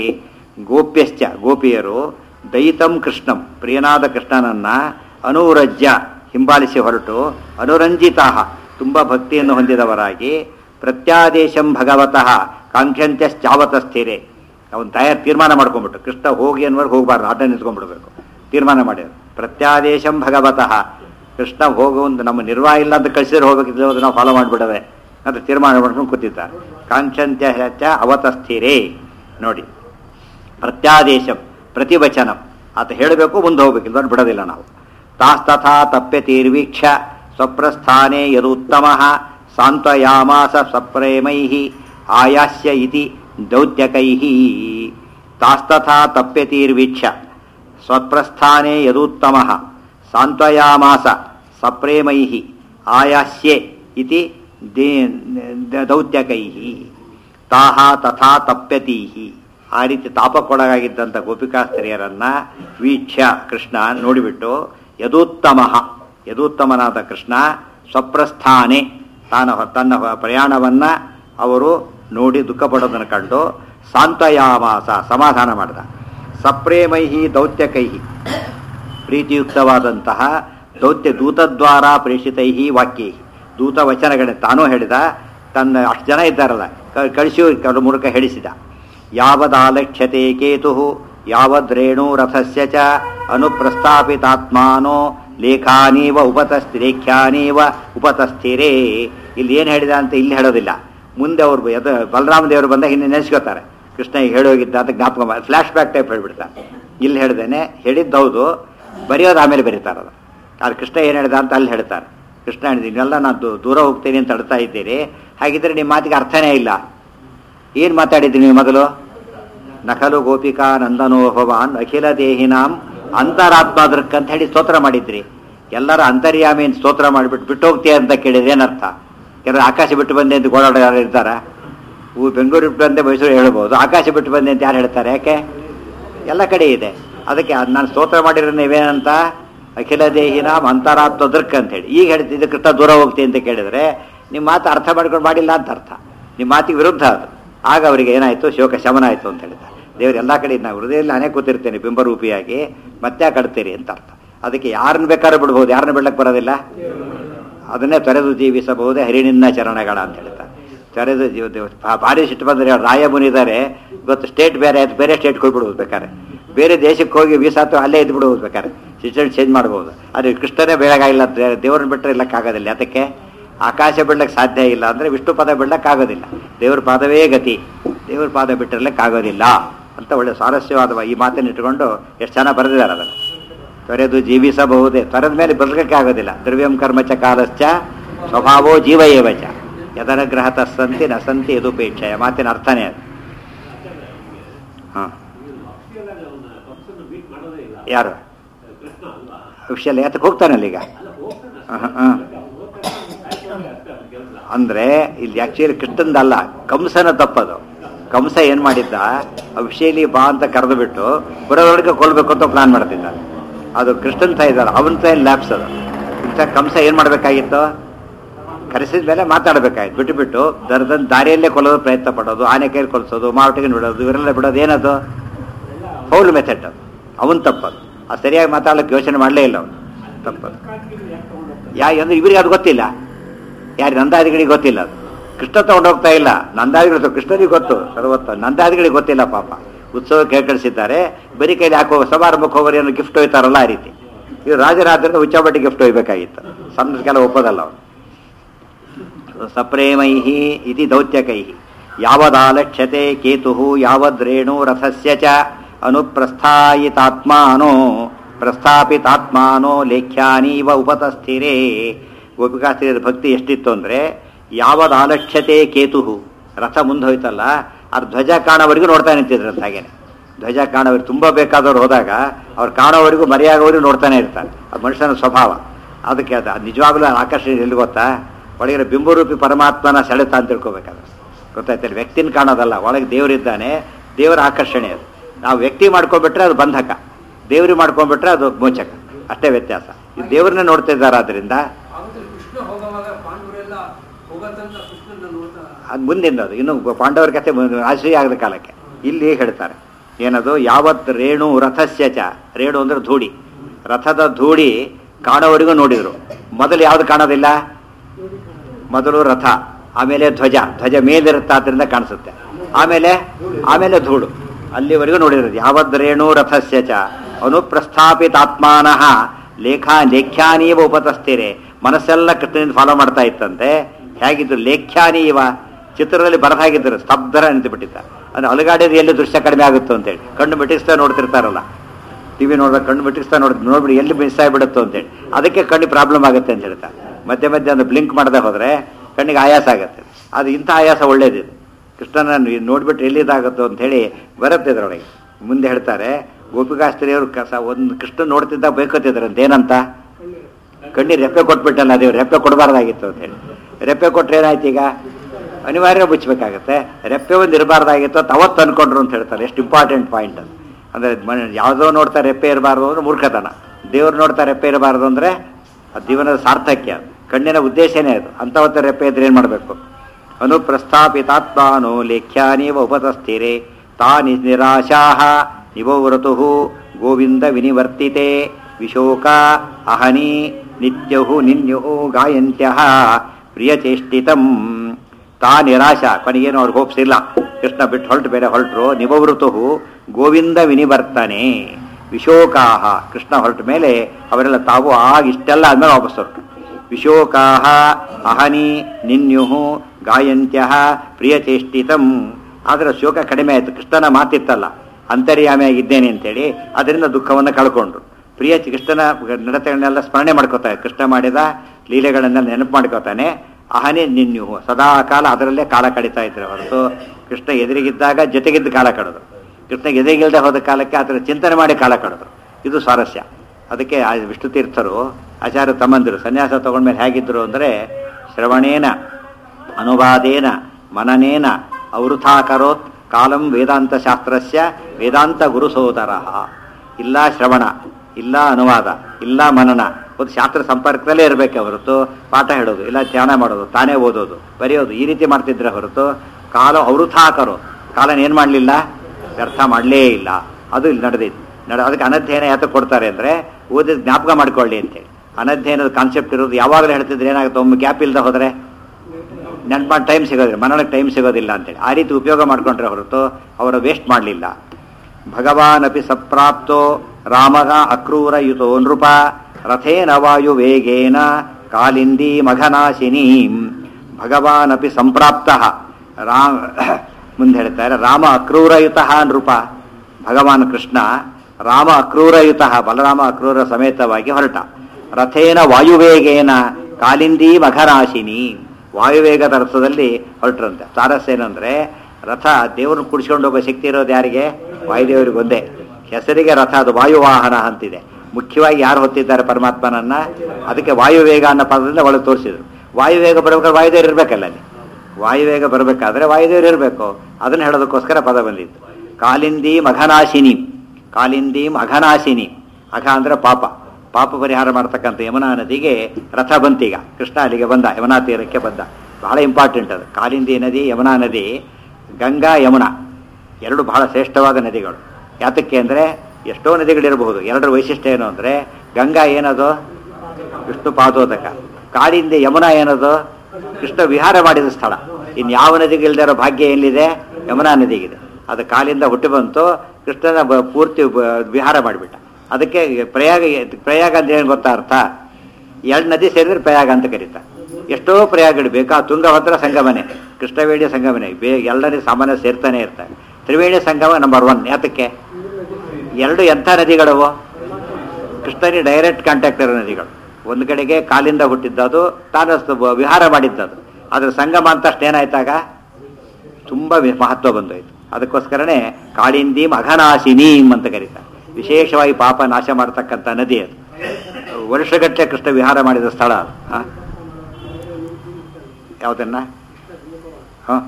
ಗೋಪ್ಯಶ್ಚ ಗೋಪಿಯರು ದಯಿತಂ ಕೃಷ್ಣಂ ಪ್ರಿಯನಾದ ಕೃಷ್ಣನನ್ನ ಅನುರಜ್ಯ ಹಿಂಬಾಲಿಸಿ ಹೊರಟು ಅನುರಂಜಿತಾ ತುಂಬ ಭಕ್ತಿಯನ್ನು ಹೊಂದಿದವರಾಗಿ ಪ್ರತ್ಯಾದೇಶಂ ಭಗವತಃ ಕಾಂಕ್ಷಂತ್ಯಶ್ಚಾವತಸ್ಥಿರೇ ಅವನು ತಯಾರು ತೀರ್ಮಾನ ಮಾಡ್ಕೊಂಡ್ಬಿಟ್ಟು ಕೃಷ್ಣ ಹೋಗಿ ಅನ್ನೋರ್ಗೆ ಹೋಗಬಾರ್ದು ಆಟ ನಿಂತ್ಕೊಂಡ್ಬಿಡ್ಬೇಕು ತೀರ್ಮಾನ ಮಾಡಿದ್ರು ಪ್ರತ್ಯಾದೇಶಂ ಭಗವತಃ ಕೃಷ್ಣ ಹೋಗು ಒಂದು ನಮ್ಮ ನಿರ್ವಾಹ ಇಲ್ಲ ಅಂತ ಕಳಿಸಿದ್ರೆ ಹೋಗ್ಬೇಕಿದ್ರೆ ನಾವು ಫಾಲೋ ಮಾಡಿಬಿಡವೆ ಅಂತ ತೀರ್ಮಾನ ಮಾಡ್ಕೊಂಡು ಕೂತಿದ್ದಾರೆ ಕಾಂಕ್ಷಂತ್ಯ ಚ ಅವತಸ್ಥಿರೇ ನೋಡಿ ಪ್ರತ್ಯಾದೇಶಂ ಪ್ರತಿವಚನಂ ಆತ ಹೇಳಬೇಕು ಮುಂದೆ ಹೋಗ್ಬೇಕು ಇಲ್ದೊಂದು ಬಿಡೋದಿಲ್ಲ ನಾವು ತಾಸ್ತಥಾ ತಪ್ಯತೀರ್ವೀಕ್ಷ ಸ್ವಪ್ರಸ್ಥಾನೇ ಯದುತ್ತಮ ಸಾಂತ್ವಯಾಮಾಸ ಸಪ್ರೇಮೈ ಆಯಾಸ್ಯ ಇತಿ ದೌತ್ಯಕೈ ತಾಸ್ತಥಾ ತಪ್ಯತೀರ್ವೀಕ್ಷ ಸ್ವಪ್ರಸ್ಥಾನೇ ಯದುತ್ತಮ ಸಾಂತ್ವಯಾಮಾಸ ಸಪ್ರೇಮೈ ಆಯಾಸ್ಯೆ ಇತಿ ದೌತ್ಯಕೈ ತಾಹ ತಥಾ ತಪ್ಯತೀಹಿ ಆ ರೀತಿ ತಾಪಕ್ಕೊಳಗಾಗಿದ್ದಂಥ ಗೋಪಿಕಾ ಸ್ತ್ರೀಯರನ್ನ ವೀಕ್ಷ್ಯ ಕೃಷ್ಣ ನೋಡಿಬಿಟ್ಟು ಯದೂತ್ತಮ ಯದೂತ್ತಮನಾದ ಕೃಷ್ಣ ಸ್ವಪ್ರಸ್ಥಾನೆ ತಾನ ತನ್ನ ಪ್ರಯಾಣವನ್ನ ಅವರು ನೋಡಿ ದುಃಖ ಪಡೋದನ್ನು ಕಂಡು ಸಾಂತ್ವಯಾಮಾಸ ಸಮಾಧಾನ ಮಾಡಿದ ಸಪ್ರೇಮೈಹಿ ದೌತ್ಯಕೈಹಿ ಪ್ರೀತಿಯುಕ್ತವಾದಂತಹ ದೌತ್ಯ ದೂತದ್ವಾರ ಪ್ರೇಷಿತೈ ವಾಕ್ಯೈ ದೂತ ವಚನಗಳ ತಾನೂ ಹೇಳಿದ ತನ್ನ ಅಷ್ಟು ಜನ ಇದ್ದಾರಲ್ಲ ಕಳಿಸಿ ಕೆಲವು ಮೂಲಕ ಹೇಳಿಸಿದ ಯಾವದಾಲಕ್ಷ್ಯತೆ ಕೇತು ಯಾವದ್ರೇಣು ರಥಸ್ಯ ಚ ಅನುಪ್ರಸ್ತಾಪಿತಾತ್ಮಾನೋ ಲೇಖಾನೀವ ಉಪತಸ್ಥಿ ಲೇಖ್ಯಾನೀವ ಉಪತಸ್ಥಿರೇ ಇಲ್ಲಿ ಏನು ಹೇಳಿದ ಅಂತ ಇಲ್ಲಿ ಹೇಳೋದಿಲ್ಲ ಮುಂದೆ ಅವ್ರು ಎದ ಬಲರಾಮ ದೇವರು ಬಂದಾಗ ಹಿಂದೆ ನೆನೆಸ್ಕೋತಾರೆ ಕೃಷ್ಣ ಈಗ ಹೇಳೋಗಿದ್ದ ಅಂತ ಜ್ಞಾಪಕ ಮಾಡಿ ಫ್ಲ್ಯಾಶ್ ಬ್ಯಾಕ್ ಟೈಪ್ ಹೇಳ್ಬಿಡ್ತಾರೆ ಇಲ್ಲಿ ಹೇಳ್ದೇನೆ ಹೇಳಿದ್ದೌದು ಬರೆಯೋದು ಆಮೇಲೆ ಬರೀತಾರೆ ಅದು ಆದ್ರೆ ಕೃಷ್ಣ ಏನು ಹೇಳಿದ ಅಂತ ಅಲ್ಲಿ ಹೇಳ್ತಾರೆ ಕೃಷ್ಣ ಹೇಳಿದ್ದೀನಿ ಎಲ್ಲ ನಾನು ದೂ- ದೂರ ಹೋಗ್ತೀನಿ ಅಂತ ಅಳ್ತಾ ಇದ್ದೀರಿ ಹಾಗಿದ್ರೆ ನಿಮ್ಮ ಮಾತಿಗೆ ಅರ್ಥನೇ ಇಲ್ಲ ಏನು ಮಾತಾಡಿದ್ರಿ ನೀವು ಮೊದಲು ನಕಲು ಗೋಪಿಕಾ ನಂದನೋ ಭವಾನ್ ಅಖಿಲ ದೇಹಿನಾಂ ಅಂತರಾತ್ಮ ದೃಕ್ ಅಂತ ಹೇಳಿ ಸ್ತೋತ್ರ ಮಾಡಿದ್ರಿ ಎಲ್ಲರ ಅಂತರ್ಯಾಮಿ ಅಂತ ಸ್ತೋತ್ರ ಮಾಡಿಬಿಟ್ಟು ಬಿಟ್ಟು ಹೋಗ್ತೀಯ ಅಂತ ಕೇಳಿದ್ರೆ ಏನರ್ಥ ಕೆಲವರು ಆಕಾಶ ಬಿಟ್ಟು ಬಂದೆ ಅಂತ ಗೋಳಾಡೋ ಯಾರು ಇರ್ತಾರ ಊ ಬೆಂಗಳೂರು ಬಿಟ್ಟು ಬಂದೆ ಮೈಸೂರು ಹೇಳ್ಬೋದು ಆಕಾಶ ಬಿಟ್ಟು ಬಂದೆ ಅಂತ ಯಾರು ಹೇಳ್ತಾರೆ ಯಾಕೆ ಎಲ್ಲ ಕಡೆ ಇದೆ ಅದಕ್ಕೆ ಅದ್ ನಾನು ಸ್ತೋತ್ರ ಮಾಡಿರೋ ನೀವೇನಂತ ಅಖಿಲ ದೇಹಿನಾಂ ಅಂತರಾತ್ಮ ದೃಕ್ ಅಂತ ಹೇಳಿ ಈಗ ಹೇಳ್ತಿದ್ದೆ ಕೃಷ್ಣ ದೂರ ಹೋಗ್ತಿ ಅಂತ ಕೇಳಿದ್ರೆ ನಿಮ್ಮ ಮಾತು ಅರ್ಥ ಮಾಡ್ಕೊಂಡು ಮಾಡಿಲ್ಲ ಅಂತ ಅರ್ಥ ನಿಮ್ಮ ಮಾತಿಗೆ ವಿರುದ್ಧ ಅದು ಆಗ ಅವರಿಗೆ ಏನಾಯಿತು ಶೋಕ ಶಮನ ಆಯಿತು ಅಂತ ಹೇಳಿದ್ದಾರೆ ದೇವರು ಎಲ್ಲ ಕಡೆ ನಾವು ಹೃದಯದಲ್ಲಿ ನಾನೇ ಕೂತಿರ್ತೇನೆ ಬಿಂಬರೂಪಿಯಾಗಿ ಮತ್ತೆ ಕಡ್ತೀರಿ ಅಂತ ಅರ್ಥ ಅದಕ್ಕೆ ಯಾರನ್ನ ಬೇಕಾದ್ರೂ ಬಿಡ್ಬೋದು ಯಾರನ್ನ ಬಿಡ್ಲಕ್ಕೆ ಬರೋದಿಲ್ಲ ಅದನ್ನೇ ತೊರೆದು ಜೀವಿಸಬಹುದೇ ಹರಿಣಿನ ಚರಣಗಳ ಅಂತ ಹೇಳ್ತಾರೆ ತೊರೆದು ಜೀವ ದೇವ- ಭಾ- ಭಾರಿ ಸಿಟ್ಟು ಬಂದರೆ ರಾಯ ಮುನಿದ್ದಾರೆ ಇವತ್ತು ಸ್ಟೇಟ್ ಬೇರೆ ಆಯ್ತು ಬೇರೆ ಸ್ಟೇಟ್ಗೆ ಹೋಗ್ಬಿಡ್ಬೋದು ಬೇಕಾದ್ರೆ ಬೇರೆ ದೇಶಕ್ಕೆ ಹೋಗಿ ವೀಸಾತು ಅಲ್ಲೇ ಇದ್ದು ಬಿಡ್ಬೋದು ಬೇಕಾದ್ರೆ ಸಿಚುವೇಶನ್ ಚೇಂಜ್ ಮಾಡ್ಬೋದು ಆದರೆ ಕೃಷ್ಣನೇ ಬೇಡಾಗಿಲ್ಲ ದೇವ್ರನ್ನ ಬಿಟ್ಟರೆ ಇಲ್ಲಕ್ಕಾಗೋದಿಲ್ಲ ಅದಕ್ಕೆ ಆಕಾಶ ಬಿಡ್ಲಕ್ಕೆ ಸಾಧ್ಯ ಇಲ್ಲ ಅಂದರೆ ವಿಷ್ಣು ಪದ ಬಿಡ್ಲಕ್ಕಾಗೋದಿಲ್ಲ ದೇವ್ರ ಪಾದವೇ ಗತಿ ದೇವ್ರ ಪಾದ ಬಿಟ್ಟಿರ್ಲಿಕ್ಕಾಗೋದಿಲ್ಲ ಅಂತ ಒಳ್ಳೆ ಸ್ವಾರಸ್ಯವಾದ ಈ ಮಾತನ್ನು ಇಟ್ಕೊಂಡು ಎಷ್ಟು ಚೆನ್ನಾಗಿ ಬರೆದಿದ್ದಾರೆ ಅದನ್ನು ತೊರೆದು ಜೀವಿಸಬಹುದೇ ತೊರೆದ ಮೇಲೆ ಬದುಕಕ್ಕೆ ಆಗೋದಿಲ್ಲ ದ್ರವ್ಯಂ ಕರ್ಮಚ ಕಾಲಶ್ಚ ಸ್ವಭಾವೋ ಜೀವ ಏವಚ ಯದನಗ್ರಹ ತಸ್ಸಂತಿ ನ ಸಂತಿ ಯದುಪೇಕ್ಷೆಯ ಮಾತಿನ ಅರ್ಥನೇ ಅದು ಹಾಂ ಯಾರು ವಿಷಯ ಯಾತಕ್ಕೆ ಹೋಗ್ತಾನಲ್ಲ ಈಗ ಹಾಂ ಹಾಂ ಅಂದ್ರೆ ಇಲ್ಲಿ ಆಕ್ಚುಲಿ ಕೃಷ್ಣಂದಲ್ಲ ಕಂಸನ ತಪ್ಪದು ಕಂಸ ಏನ್ ಮಾಡಿದ್ದ ಅಭಿಷೇಲಿ ಬಾ ಅಂತ ಕರೆದು ಬಿಟ್ಟು ಬರೋದೊಳಗೆ ಕೊಲ್ಬೇಕು ಅಂತ ಪ್ಲಾನ್ ಮಾಡ್ತಿದ್ದ ಅದು ಕೃಷ್ಣನ್ ತಾಯಿ ಇದ್ದಾರ ಅವನ ತಾಯಿ ಲ್ಯಾಬ್ಸ್ ಅದು ಇಂಥ ಕಂಸ ಏನು ಮಾಡಬೇಕಾಗಿತ್ತು ಕರೆಸಿದ ಮೇಲೆ ಮಾತಾಡಬೇಕಾಯ್ತು ಬಿಟ್ಟು ಬಿಟ್ಟು ದರ್ದನ್ ದಾರಿಯಲ್ಲೇ ಕೊಲ್ಲೋದು ಪ್ರಯತ್ನ ಪಡೋದು ಆನೆ ಕೈಲಿ ಕೊಲ್ಸೋದು ಮಾವಟಿಗೆ ಬಿಡೋದು ಇವರೆಲ್ಲ ಬಿಡೋದು ಏನದು ಫೌಲ್ ಮೆಥಡ್ ಅದು ಅವನ್ ತಪ್ಪದು ಅದು ಸರಿಯಾಗಿ ಮಾತಾಡೋಕ್ಕೆ ಯೋಚನೆ ಮಾಡಲೇ ಇಲ್ಲ ಅವನು ತಪ್ಪದು ಯಾ ಅಂದ್ರೆ ಇವರಿಗೆ ಅದು ಗೊತ್ತಿಲ್ಲ ಯಾರು ನಂದಾದಿಗಳಿಗೆ ಗೊತ್ತಿಲ್ಲ ಅದು ಕೃಷ್ಣ ತಗೊಂಡೋಗ್ತಾ ಇಲ್ಲ ನಂದಾದಿಗಳು ಕೃಷ್ಣನಿಗೆ ಗೊತ್ತು ಸರ್ವತ್ತ ನಂದಾದಿಗಳಿಗೆ ಗೊತ್ತಿಲ್ಲ ಪಾಪ ಉತ್ಸವಕ್ಕೆ ಕಳಿಸಿದ್ದಾರೆ ಬರೀ ಕೈಲಿ ಹಾಕೋ ಸಮಾರಂಭಕ್ಕೆ ಹೋಗೋರು ಏನೋ ಗಿಫ್ಟ್ ಒಯ್ತಾರಲ್ಲ ಆ ರೀತಿ ಇವ್ರು ರಾಜರಾದ್ರಿಂದ ಹುಚ್ಚಾಬಟ್ಟಿ ಗಿಫ್ಟ್ ಒಯ್ಬೇಕಾಗಿತ್ತು ಸಣ್ಣ ಕೆಲ ಒಪ್ಪೋದಲ್ಲ ಅವನು ಸಪ್ರೇಮೈ ಇತಿ ದೌತ್ಯಕೈ ಯಾವದಾಲಕ್ಷ್ಯತೆ ಕೇತು ಯಾವದ್ರೇಣು ರಥಸ್ಯ ಚ ಅನುಪ್ರಸ್ಥಾಯಿತಾತ್ಮಾನೋ ಪ್ರಸ್ಥಾಪಿತಾತ್ಮಾನೋ ಲೇಖ್ಯಾನೀವ ಉಪತಸ್ಥಿರೇ ಗೋಪಿಕಾಸ್ತ್ರೀಯರ ಭಕ್ತಿ ಎಷ್ಟಿತ್ತು ಅಂದರೆ ಯಾವದಾಲಕ್ಷ್ಯತೆ ಕೇತು ರಥ ಮುಂದೆ ಹೋಯ್ತಲ್ಲ ಅದು ಧ್ವಜ ಕಾಣೋವರೆಗೂ ನೋಡ್ತಾ ನಿಂತಿದ್ರು ಅಂತ ಹಾಗೇನೆ ಧ್ವಜ ಕಾಣೋವರೆಗೆ ತುಂಬ ಬೇಕಾದವ್ರು ಹೋದಾಗ ಅವ್ರು ಕಾಣೋವರೆಗೂ ಮರೆಯಾಗೋವರೆಗೂ ನೋಡ್ತಾನೆ ಇರ್ತಾರೆ ಅದು ಮನುಷ್ಯನ ಸ್ವಭಾವ ಅದಕ್ಕೆ ಅದು ಅದು ನಿಜವಾಗ್ಲೂ ಆಕರ್ಷಣೆ ಎಲ್ಲಿ ಗೊತ್ತಾ ಒಳಗಿನ ಬಿಂಬರೂಪಿ ಪರಮಾತ್ಮನ ಸೆಳೆತ ಅಂತ ತಿಳ್ಕೊಬೇಕಾದ್ರೆ ಗೊತ್ತಾಯ್ತಲ್ಲ ವ್ಯಕ್ತಿನ ಕಾಣೋದಲ್ಲ ಒಳಗೆ ದೇವರಿದ್ದಾನೆ ದೇವರ ಆಕರ್ಷಣೆ ಅದು ನಾವು ವ್ಯಕ್ತಿ ಮಾಡ್ಕೊಂಡ್ಬಿಟ್ರೆ ಅದು ಬಂಧಕ ದೇವ್ರಿಗೆ ಮಾಡ್ಕೊಂಡ್ಬಿಟ್ರೆ ಅದು ಮೋಚಕ ಅಷ್ಟೇ ವ್ಯತ್ಯಾಸ ಇದು ದೇವ್ರನ್ನೇ ನೋಡ್ತಾ ಇದ್ದಾರೆ ಆದ್ರಿಂದ ಆಗುತ್ತೆ ಕೃಷ್ಣ ಹೋಗುವಾಗ ಪಾಂಡವರೆಲ್ಲ ಹೋಗತ್ತಂತ ಕೃಷ್ಣನ ನೋಡ್ತಾ ಅದು ಮುಂದಿನ ಅದು ಇನ್ನು ಪಾಂಡವರ ಕಥೆ ರಾಶಿ ಆಗದ ಕಾಲಕ್ಕೆ ಇಲ್ಲಿ ಹೇಳ್ತಾರೆ ಏನದು ಯಾವತ್ ರೇಣು ರಥಸ್ಯ ಚ ರೇಣು ಅಂದ್ರೆ ಧೂಳಿ ರಥದ ಧೂಳಿ ಕಾಣೋವರೆಗೂ ನೋಡಿದ್ರು ಮೊದಲು ಯಾವ್ದು ಕಾಣೋದಿಲ್ಲ ಮೊದಲು ರಥ ಆಮೇಲೆ ಧ್ವಜ ಧ್ವಜ ಮೇಲಿರುತ್ತೆ ಆದ್ರಿಂದ ಕಾಣಿಸುತ್ತೆ ಆಮೇಲೆ ಆಮೇಲೆ ಧೂಳು ಅಲ್ಲಿವರೆಗೂ ನೋಡಿರೋದು ಯಾವದ್ ರೇಣು ರಥಸ್ಯ ಚ ಅನುಪ್ರಸ್ಥಾಪಿತಾತ್ಮಾನಃ ಲೇಖಾ ಲೇಖ್ಯಾನೀವ ಉಪತಸ್ಥಿರೆ ಮನಸ್ಸೆಲ್ಲ ಕೃಷ್ಣನಿಂದ ಫಾಲೋ ಮಾಡ್ತಾ ಇತ್ತಂತೆ ಹೇಗಿದ್ರು ಲೇಖ್ಯಾನೀವ ಚಿತ್ರದಲ್ಲಿ ಬರದಾಗಿದ್ದರು ಸ್ತಬ್ಧರ ನಿಂತು ಬಿಟ್ಟಿದ್ದ ಅಂದ್ರೆ ಅಲುಗಾಡಿದ್ರೆ ಎಲ್ಲಿ ದೃಶ್ಯ ಕಡಿಮೆ ಆಗುತ್ತೋ ಅಂತೇಳಿ ಕಣ್ಣು ಬಿಟ್ಟಿಸ್ತಾ ನೋಡ್ತಿರ್ತಾರಲ್ಲ ಟಿವಿ ನೋಡಿದಾಗ ಕಣ್ಣು ಬಿಟ್ಟಿಸ್ತಾ ನೋಡಿ ನೋಡ್ಬಿಡಿ ಎಲ್ಲಿ ಮಿಸ್ ಆಗಿಬಿಡುತ್ತೋ ಅಂತೇಳಿ ಅದಕ್ಕೆ ಕಣ್ಣು ಪ್ರಾಬ್ಲಮ್ ಆಗುತ್ತೆ ಅಂತ ಹೇಳ್ತಾರೆ ಮಧ್ಯೆ ಮಧ್ಯೆ ಒಂದು ಬ್ಲಿಂಕ್ ಮಾಡದೆ ಹೋದ್ರೆ ಕಣ್ಣಿಗೆ ಆಯಾಸ ಆಗುತ್ತೆ ಅದು ಇಂಥ ಆಯಾಸ ಒಳ್ಳೇದಿದೆ ಕೃಷ್ಣನ ನೀವು ನೋಡ್ಬಿಟ್ಟು ಎಲ್ಲಿದಾಗುತ್ತೋ ಅಂತ ಹೇಳಿ ಬರುತ್ತೆ ಇದರೊಳಗೆ ಮುಂದೆ ಹೇಳ್ತಾರೆ ಗೋಪಿಕಾಸ್ತ್ರೀಯವರು ಕಸ ಒಂದು ಕೃಷ್ಣ ನೋಡ್ತಿದ್ದಾಗ ಬೈಕೋತಿದ್ರಂತೆ ಏನಂತ ಕಣ್ಣೀರು ರೆಪ್ಪೆ ಕೊಟ್ಬಿಟ್ಟಲ್ಲ ದೇವ್ರು ರೆಪ್ಪೆ ಕೊಡಬಾರ್ದಾಗಿತ್ತು ಅಂತ ಹೇಳಿ ರೆಪ್ಪೆ ಕೊಟ್ರೆ ಏನಾಯ್ತು ಈಗ ಅನಿವಾರ್ಯ ಮುಚ್ಚಬೇಕಾಗತ್ತೆ ರೆಪ್ಪೆ ಒಂದು ಇರಬಾರ್ದಾಗಿತ್ತು ಅಂತ ಅವತ್ತು ಅನ್ಕೊಂಡ್ರು ಅಂತ ಹೇಳ್ತಾರೆ ಎಷ್ಟು ಇಂಪಾರ್ಟೆಂಟ್ ಪಾಯಿಂಟ್ ಅದು ಅಂದರೆ ಮನೆ ಯಾವುದೋ ನೋಡ್ತಾ ರೆಪ್ಪೆ ಇರಬಾರ್ದು ಅಂದ್ರೆ ಮೂರ್ಖತನ ದೇವ್ರು ನೋಡ್ತಾ ರೆಪ್ಪೆ ಇರಬಾರ್ದು ಅಂದರೆ ಅದು ಜೀವನದ ಸಾರ್ಥಕ್ಯ ಅದು. ಕಣ್ಣಿನ ಉದ್ದೇಶನೇ ಅದು ಅಂಥವತ್ತ ರೆಪ್ಪೆ ಇದ್ರೆ ಏನು ಮಾಡಬೇಕು ಅನುಪ್ರಸ್ಥಾಪಿತಾತ್ಮಾನೋ ಲೇಖ್ಯಾನೀವ ಉಪತಸ್ಥಿರೆ ತಾನಿ ನಿರಾಶಾ ನಿವವೃತು ಗೋವಿಂದ ವಿನಿವರ್ತಿತೆ ವಿಶೋಕ ಅಹನಿ ನಿತ್ಯಹು ನಿನ್ಯು ಗಾಯಂತ್ಯ ಪ್ರಿಯಚೇಷ್ಟಿತಂ ತಾ ನಿರಾಶ ಕೊನೆಗೇನು ಅವ್ರಿಗೆ ಹೋಪ್ಸ್ ಇಲ್ಲ ಕೃಷ್ಣ ಬಿಟ್ಟು ಹೊರಟು ಬೇರೆ ಹೊರಟರು ನಿವವೃತು ಗೋವಿಂದ ವಿನಿವರ್ತನೆ ವಿಶೋಕಾಹ ಕೃಷ್ಣ ಹೊರಟ ಮೇಲೆ ಅವರೆಲ್ಲ ತಾವು ಆಗ ಇಷ್ಟೆಲ್ಲ ಆದ್ಮೇಲೆ ವಾಪಸ್ ಹೊರಟು ವಿಶೋಕಾಹ ಅಹನಿ ನಿನ್ಯು ಗಾಯಂತ್ಯ ಪ್ರಿಯಚೇಷ್ಟಿತಂ ಆದರೆ ಶೋಕ ಕಡಿಮೆ ಆಯಿತು ಕೃಷ್ಣನ ಮಾತಿತ್ತಲ್ಲ ಅಂತರ್ಯಾಮಿಯಾಗಿದ್ದೇನೆ ಅಂತೇಳಿ ಅದರಿಂದ ದುಃಖವನ್ನು ಕಳ್ಕೊಂಡ್ರು ಪ್ರಿಯ ಚಿ- ಕೃಷ್ಣನ ನಡತೆಗಳನ್ನೆಲ್ಲ ಸ್ಮರಣೆ ಮಾಡ್ಕೋತಾರೆ ಕೃಷ್ಣ ಮಾಡಿದ ಲೀಲೆಗಳನ್ನೆಲ್ಲ ನೆನಪು ಮಾಡ್ಕೋತಾನೆ ಅಹನಿ ನಿನ್ಯು ಸದಾ ಕಾಲ ಅದರಲ್ಲೇ ಕಾಲ ಕಳೀತಾ ಇದ್ರು ಹೊರತು ಕೃಷ್ಣ ಎದುರಿಗಿದ್ದಾಗ ಜೊತೆಗಿದ್ದ ಕಾಲ ಕಳೆದು ಕೃಷ್ಣ ಎದುರಿಗಿಲ್ಲದೆ ಹೋದ ಕಾಲಕ್ಕೆ ಅದರ ಚಿಂತನೆ ಮಾಡಿ ಕಾಲ ಕಳೆದ್ರು ಇದು ಸ್ವಾರಸ್ಯ ಅದಕ್ಕೆ ಆ ವಿಷ್ಣು ತೀರ್ಥರು ಆಚಾರ್ಯ ತಮ್ಮಂದಿರು ಸನ್ಯಾಸ ತಗೊಂಡ್ಮೇಲೆ ಹೇಗಿದ್ರು ಅಂದರೆ ಶ್ರವಣೇನ ಅನುವಾದೇನ ಮನನೇನ ಅವೃಥಾಕರೋತ್ ಕಾಲಂ ವೇದಾಂತ ಶಾಸ್ತ್ರಸ್ಯ ವೇದಾಂತ ಗುರು ಸೋದರ ಇಲ್ಲ ಶ್ರವಣ ಇಲ್ಲ ಅನುವಾದ ಇಲ್ಲ ಮನನ ಒಂದು ಶಾಸ್ತ್ರ ಸಂಪರ್ಕದಲ್ಲೇ ಇರಬೇಕೆ ಹೊರತು ಪಾಠ ಹೇಳೋದು ಇಲ್ಲ ಧ್ಯಾನ ಮಾಡೋದು ತಾನೇ ಓದೋದು ಬರೆಯೋದು ಈ ರೀತಿ ಮಾಡ್ತಿದ್ರೆ ಹೊರತು ಕಾಲ ಅವೃಥಾಕರೋ ಕಾಲನ ಏನು ಮಾಡಲಿಲ್ಲ ವ್ಯರ್ಥ ಮಾಡಲೇ ಇಲ್ಲ ಅದು ಇಲ್ಲಿ ನಡೆದಿದ್ದು ನಡ ಅದಕ್ಕೆ ಅನಧ್ಯಯನ ಯಾತಕ್ಕೆ ಕೊಡ್ತಾರೆ ಅಂದರೆ ಓದಿದ ಜ್ಞಾಪಕ ಮಾಡ್ಕೊಳ್ಳಿ ಅಂತೇಳಿ ಅನಧ್ಯಯನದ ಕಾನ್ಸೆಪ್ಟ್ ಇರೋದು ಯಾವಾಗಲೂ ಹೇಳ್ತಿದ್ರೆ ಏನಾಗುತ್ತೆ ಒಮ್ಮೆ ಗ್ಯಾಪ್ ಇಲ್ಲದೆ ಹೋದರೆ ನೆನ್ಪು ಮಾಡಿ ಟೈಮ್ ಸಿಗೋದಿಲ್ಲ ಮನನಕ್ಕೆ ಟೈಮ್ ಸಿಗೋದಿಲ್ಲ ಅಂತೇಳಿ ಆ ರೀತಿ ಉಪಯೋಗ ಮಾಡ್ಕೊಂಡ್ರೆ ಹೊರತು ಅವರ ವೇಸ್ಟ್ ಮಾಡಲಿಲ್ಲ ಭಗವಾನಪಿ ಸಪ್ರಾಪ್ತೋ ರಾಮಗ ಅಕ್ರೂರಯುತೋ ನೃಪ ರಥೇನ ವಾಯು ವೇಗೇನ ಕಾಲಿಂದಿ ಮಘನಾಶಿನೀಂ ಭಗವಾನಪಿ ಸಂಪ್ರಾಪ್ತ ರಾಮ ಮುಂದೆ ಹೇಳ್ತಾರೆ ರಾಮ ಅಕ್ರೂರಯುತ ನೃಪ ಭಗವಾನ್ ಕೃಷ್ಣ ರಾಮ ಅಕ್ರೂರಯುತ ಬಲರಾಮ ಅಕ್ರೂರ ಸಮೇತವಾಗಿ ಹೊರಟ ರಥೇನ ವಾಯುವೇಗೇನ ಕಾಲಿಂದಿ ಮಘನಾಶಿನಿ ವಾಯುವೇಗದ ರಥದಲ್ಲಿ ಹೊರಟ್ರಂತೆ ಸಾರಸ್ಯ ಏನಂದ್ರೆ ರಥ ದೇವ್ರನ್ನ ಕುಡಿಸ್ಕೊಂಡು ಹೋಗೋ ಶಕ್ತಿ ಇರೋದು ಯಾರಿಗೆ ವಾಯುದೇವರಿಗೆ ಒಂದೇ ಹೆಸರಿಗೆ ರಥ ಅದು ವಾಯುವಾಹನ ಅಂತಿದೆ ಮುಖ್ಯವಾಗಿ ಯಾರು ಹೊತ್ತಿದ್ದಾರೆ ಪರಮಾತ್ಮನನ್ನ ಅದಕ್ಕೆ ವಾಯುವೇಗ ಅನ್ನೋ ಪದದಿಂದ ಒಳಗೆ ತೋರಿಸಿದ್ರು ವಾಯುವೇಗ ಬರ್ಬೇಕಾದ್ರೆ ವಾಯುದೇವರು ಇರ್ಬೇಕಲ್ಲ ಅಲ್ಲಿ ವಾಯುವೇಗ ಬರಬೇಕಾದ್ರೆ ವಾಯುದೇವರು ಇರಬೇಕು ಅದನ್ನ ಹೇಳೋದಕ್ಕೋಸ್ಕರ ಪದ ಬಂದಿತ್ತು ಕಾಲಿಂದಿ ಮಘನಾಶಿನಿ ಕಾಲಿಂದಿ ಮಘನಾಶಿನಿ ಅಘ ಅಂದರೆ ಪಾಪ ಪಾಪ ಪರಿಹಾರ ಮಾಡ್ತಕ್ಕಂಥ ಯಮುನಾ ನದಿಗೆ ರಥ ಬಂತೀಗ ಕೃಷ್ಣ ಅಲ್ಲಿಗೆ ಬಂದ ಯಮುನಾ ತೀರಕ್ಕೆ ಬಂದ ಬಹಳ ಇಂಪಾರ್ಟೆಂಟ್ ಅದು ಕಾಲಿಂದಿ ನದಿ ಯಮುನಾ ನದಿ ಗಂಗಾ ಯಮುನಾ ಎರಡು ಬಹಳ ಶ್ರೇಷ್ಠವಾದ ನದಿಗಳು ಯಾತಕ್ಕೆ ಅಂದರೆ ಎಷ್ಟೋ ನದಿಗಳಿರಬಹುದು ಎರಡರ ವೈಶಿಷ್ಟ್ಯ ಏನು ಅಂದರೆ ಗಂಗಾ ಏನದು ವಿಷ್ಣು ಪಾದೋದಕ ಕಾಳಿಂದಿ ಯಮುನಾ ಏನದು ಕೃಷ್ಣ ವಿಹಾರ ಮಾಡಿದ ಸ್ಥಳ ಇನ್ನು ಯಾವ ನದಿಗಿಲ್ದೇ ಇರೋ ಭಾಗ್ಯ ಎಲ್ಲಿದೆ ಯಮುನಾ ನದಿಗಿದೆ ಅದು ಕಾಲಿಂದ ಹುಟ್ಟಿ ಬಂತು ಕೃಷ್ಣನ ಬ- ಪೂರ್ತಿ ಬ- ವಿಹಾರ ಮಾಡಿಬಿಟ್ಟ ಅದಕ್ಕೆ ಪ್ರಯಾಗ ಪ್ರಯಾಗ ಅಂದ್ರೆ ಏನು ಗೊತ್ತಾ ಅರ್ಥ ಎರಡು ನದಿ ಸೇರಿದ್ರೆ ಪ್ರಯಾಗ ಅಂತ ಕರೀತಾರೆ ಎಷ್ಟೋ ಪ್ರಯಾಗಗಳು ಬೇಕಾ ತುಂಗಭದ್ರ ಸಂಗಮನೆ ಕೃಷ್ಣವೇಣಿ ಸಂಗಮನೆ ಬೇ ಎಲ್ಲರೂ ಸಾಮಾನ್ಯ ಸೇರ್ತಾನೆ ಇರ್ತಾರೆ ತ್ರಿವೇಣಿ ಸಂಗಮ ನಂಬರ್ ಒನ್ ಯಾತಕ್ಕೆ ಎರಡು ಎಂಥ ನದಿಗಳವು ಕೃಷ್ಣನಿ ಡೈರೆಕ್ಟ್ ಕಾಂಟ್ಯಾಕ್ಟ್ ಇರೋ ನದಿಗಳು ಒಂದು ಕಡೆಗೆ ಕಾಲಿಂದ ಹುಟ್ಟಿದ್ದದು ತಾನು ಸ- ವಿಹಾರ ಮಾಡಿದ್ದದು ಅದ್ರ ಸಂಗಮ ಅಂತ ಅಷ್ಟೇನಾಯ್ತಾಗ ತುಂಬ ವಿ- ಮಹತ್ವ ಬಂದೋಯ್ತು ಅದಕ್ಕೋಸ್ಕರನೇ ಕಾಳಿಂದೀಂ ಅಘನಾಶಿನೀಂ ಅಂತ ಕರೀತಾರೆ ವಿಶೇಷವಾಗಿ ಪಾಪ ನಾಶ ಮಾಡತಕ್ಕಂಥ ನದಿ ಅದು ವರ್ಷಗಟ್ಟಲೆ ಕೃಷ್ಣ ವಿಹಾರ ಮಾಡಿದ ಸ್ಥಳ ಅದು ಆ? ಯಾವುದನ್ನ ಹಾಂ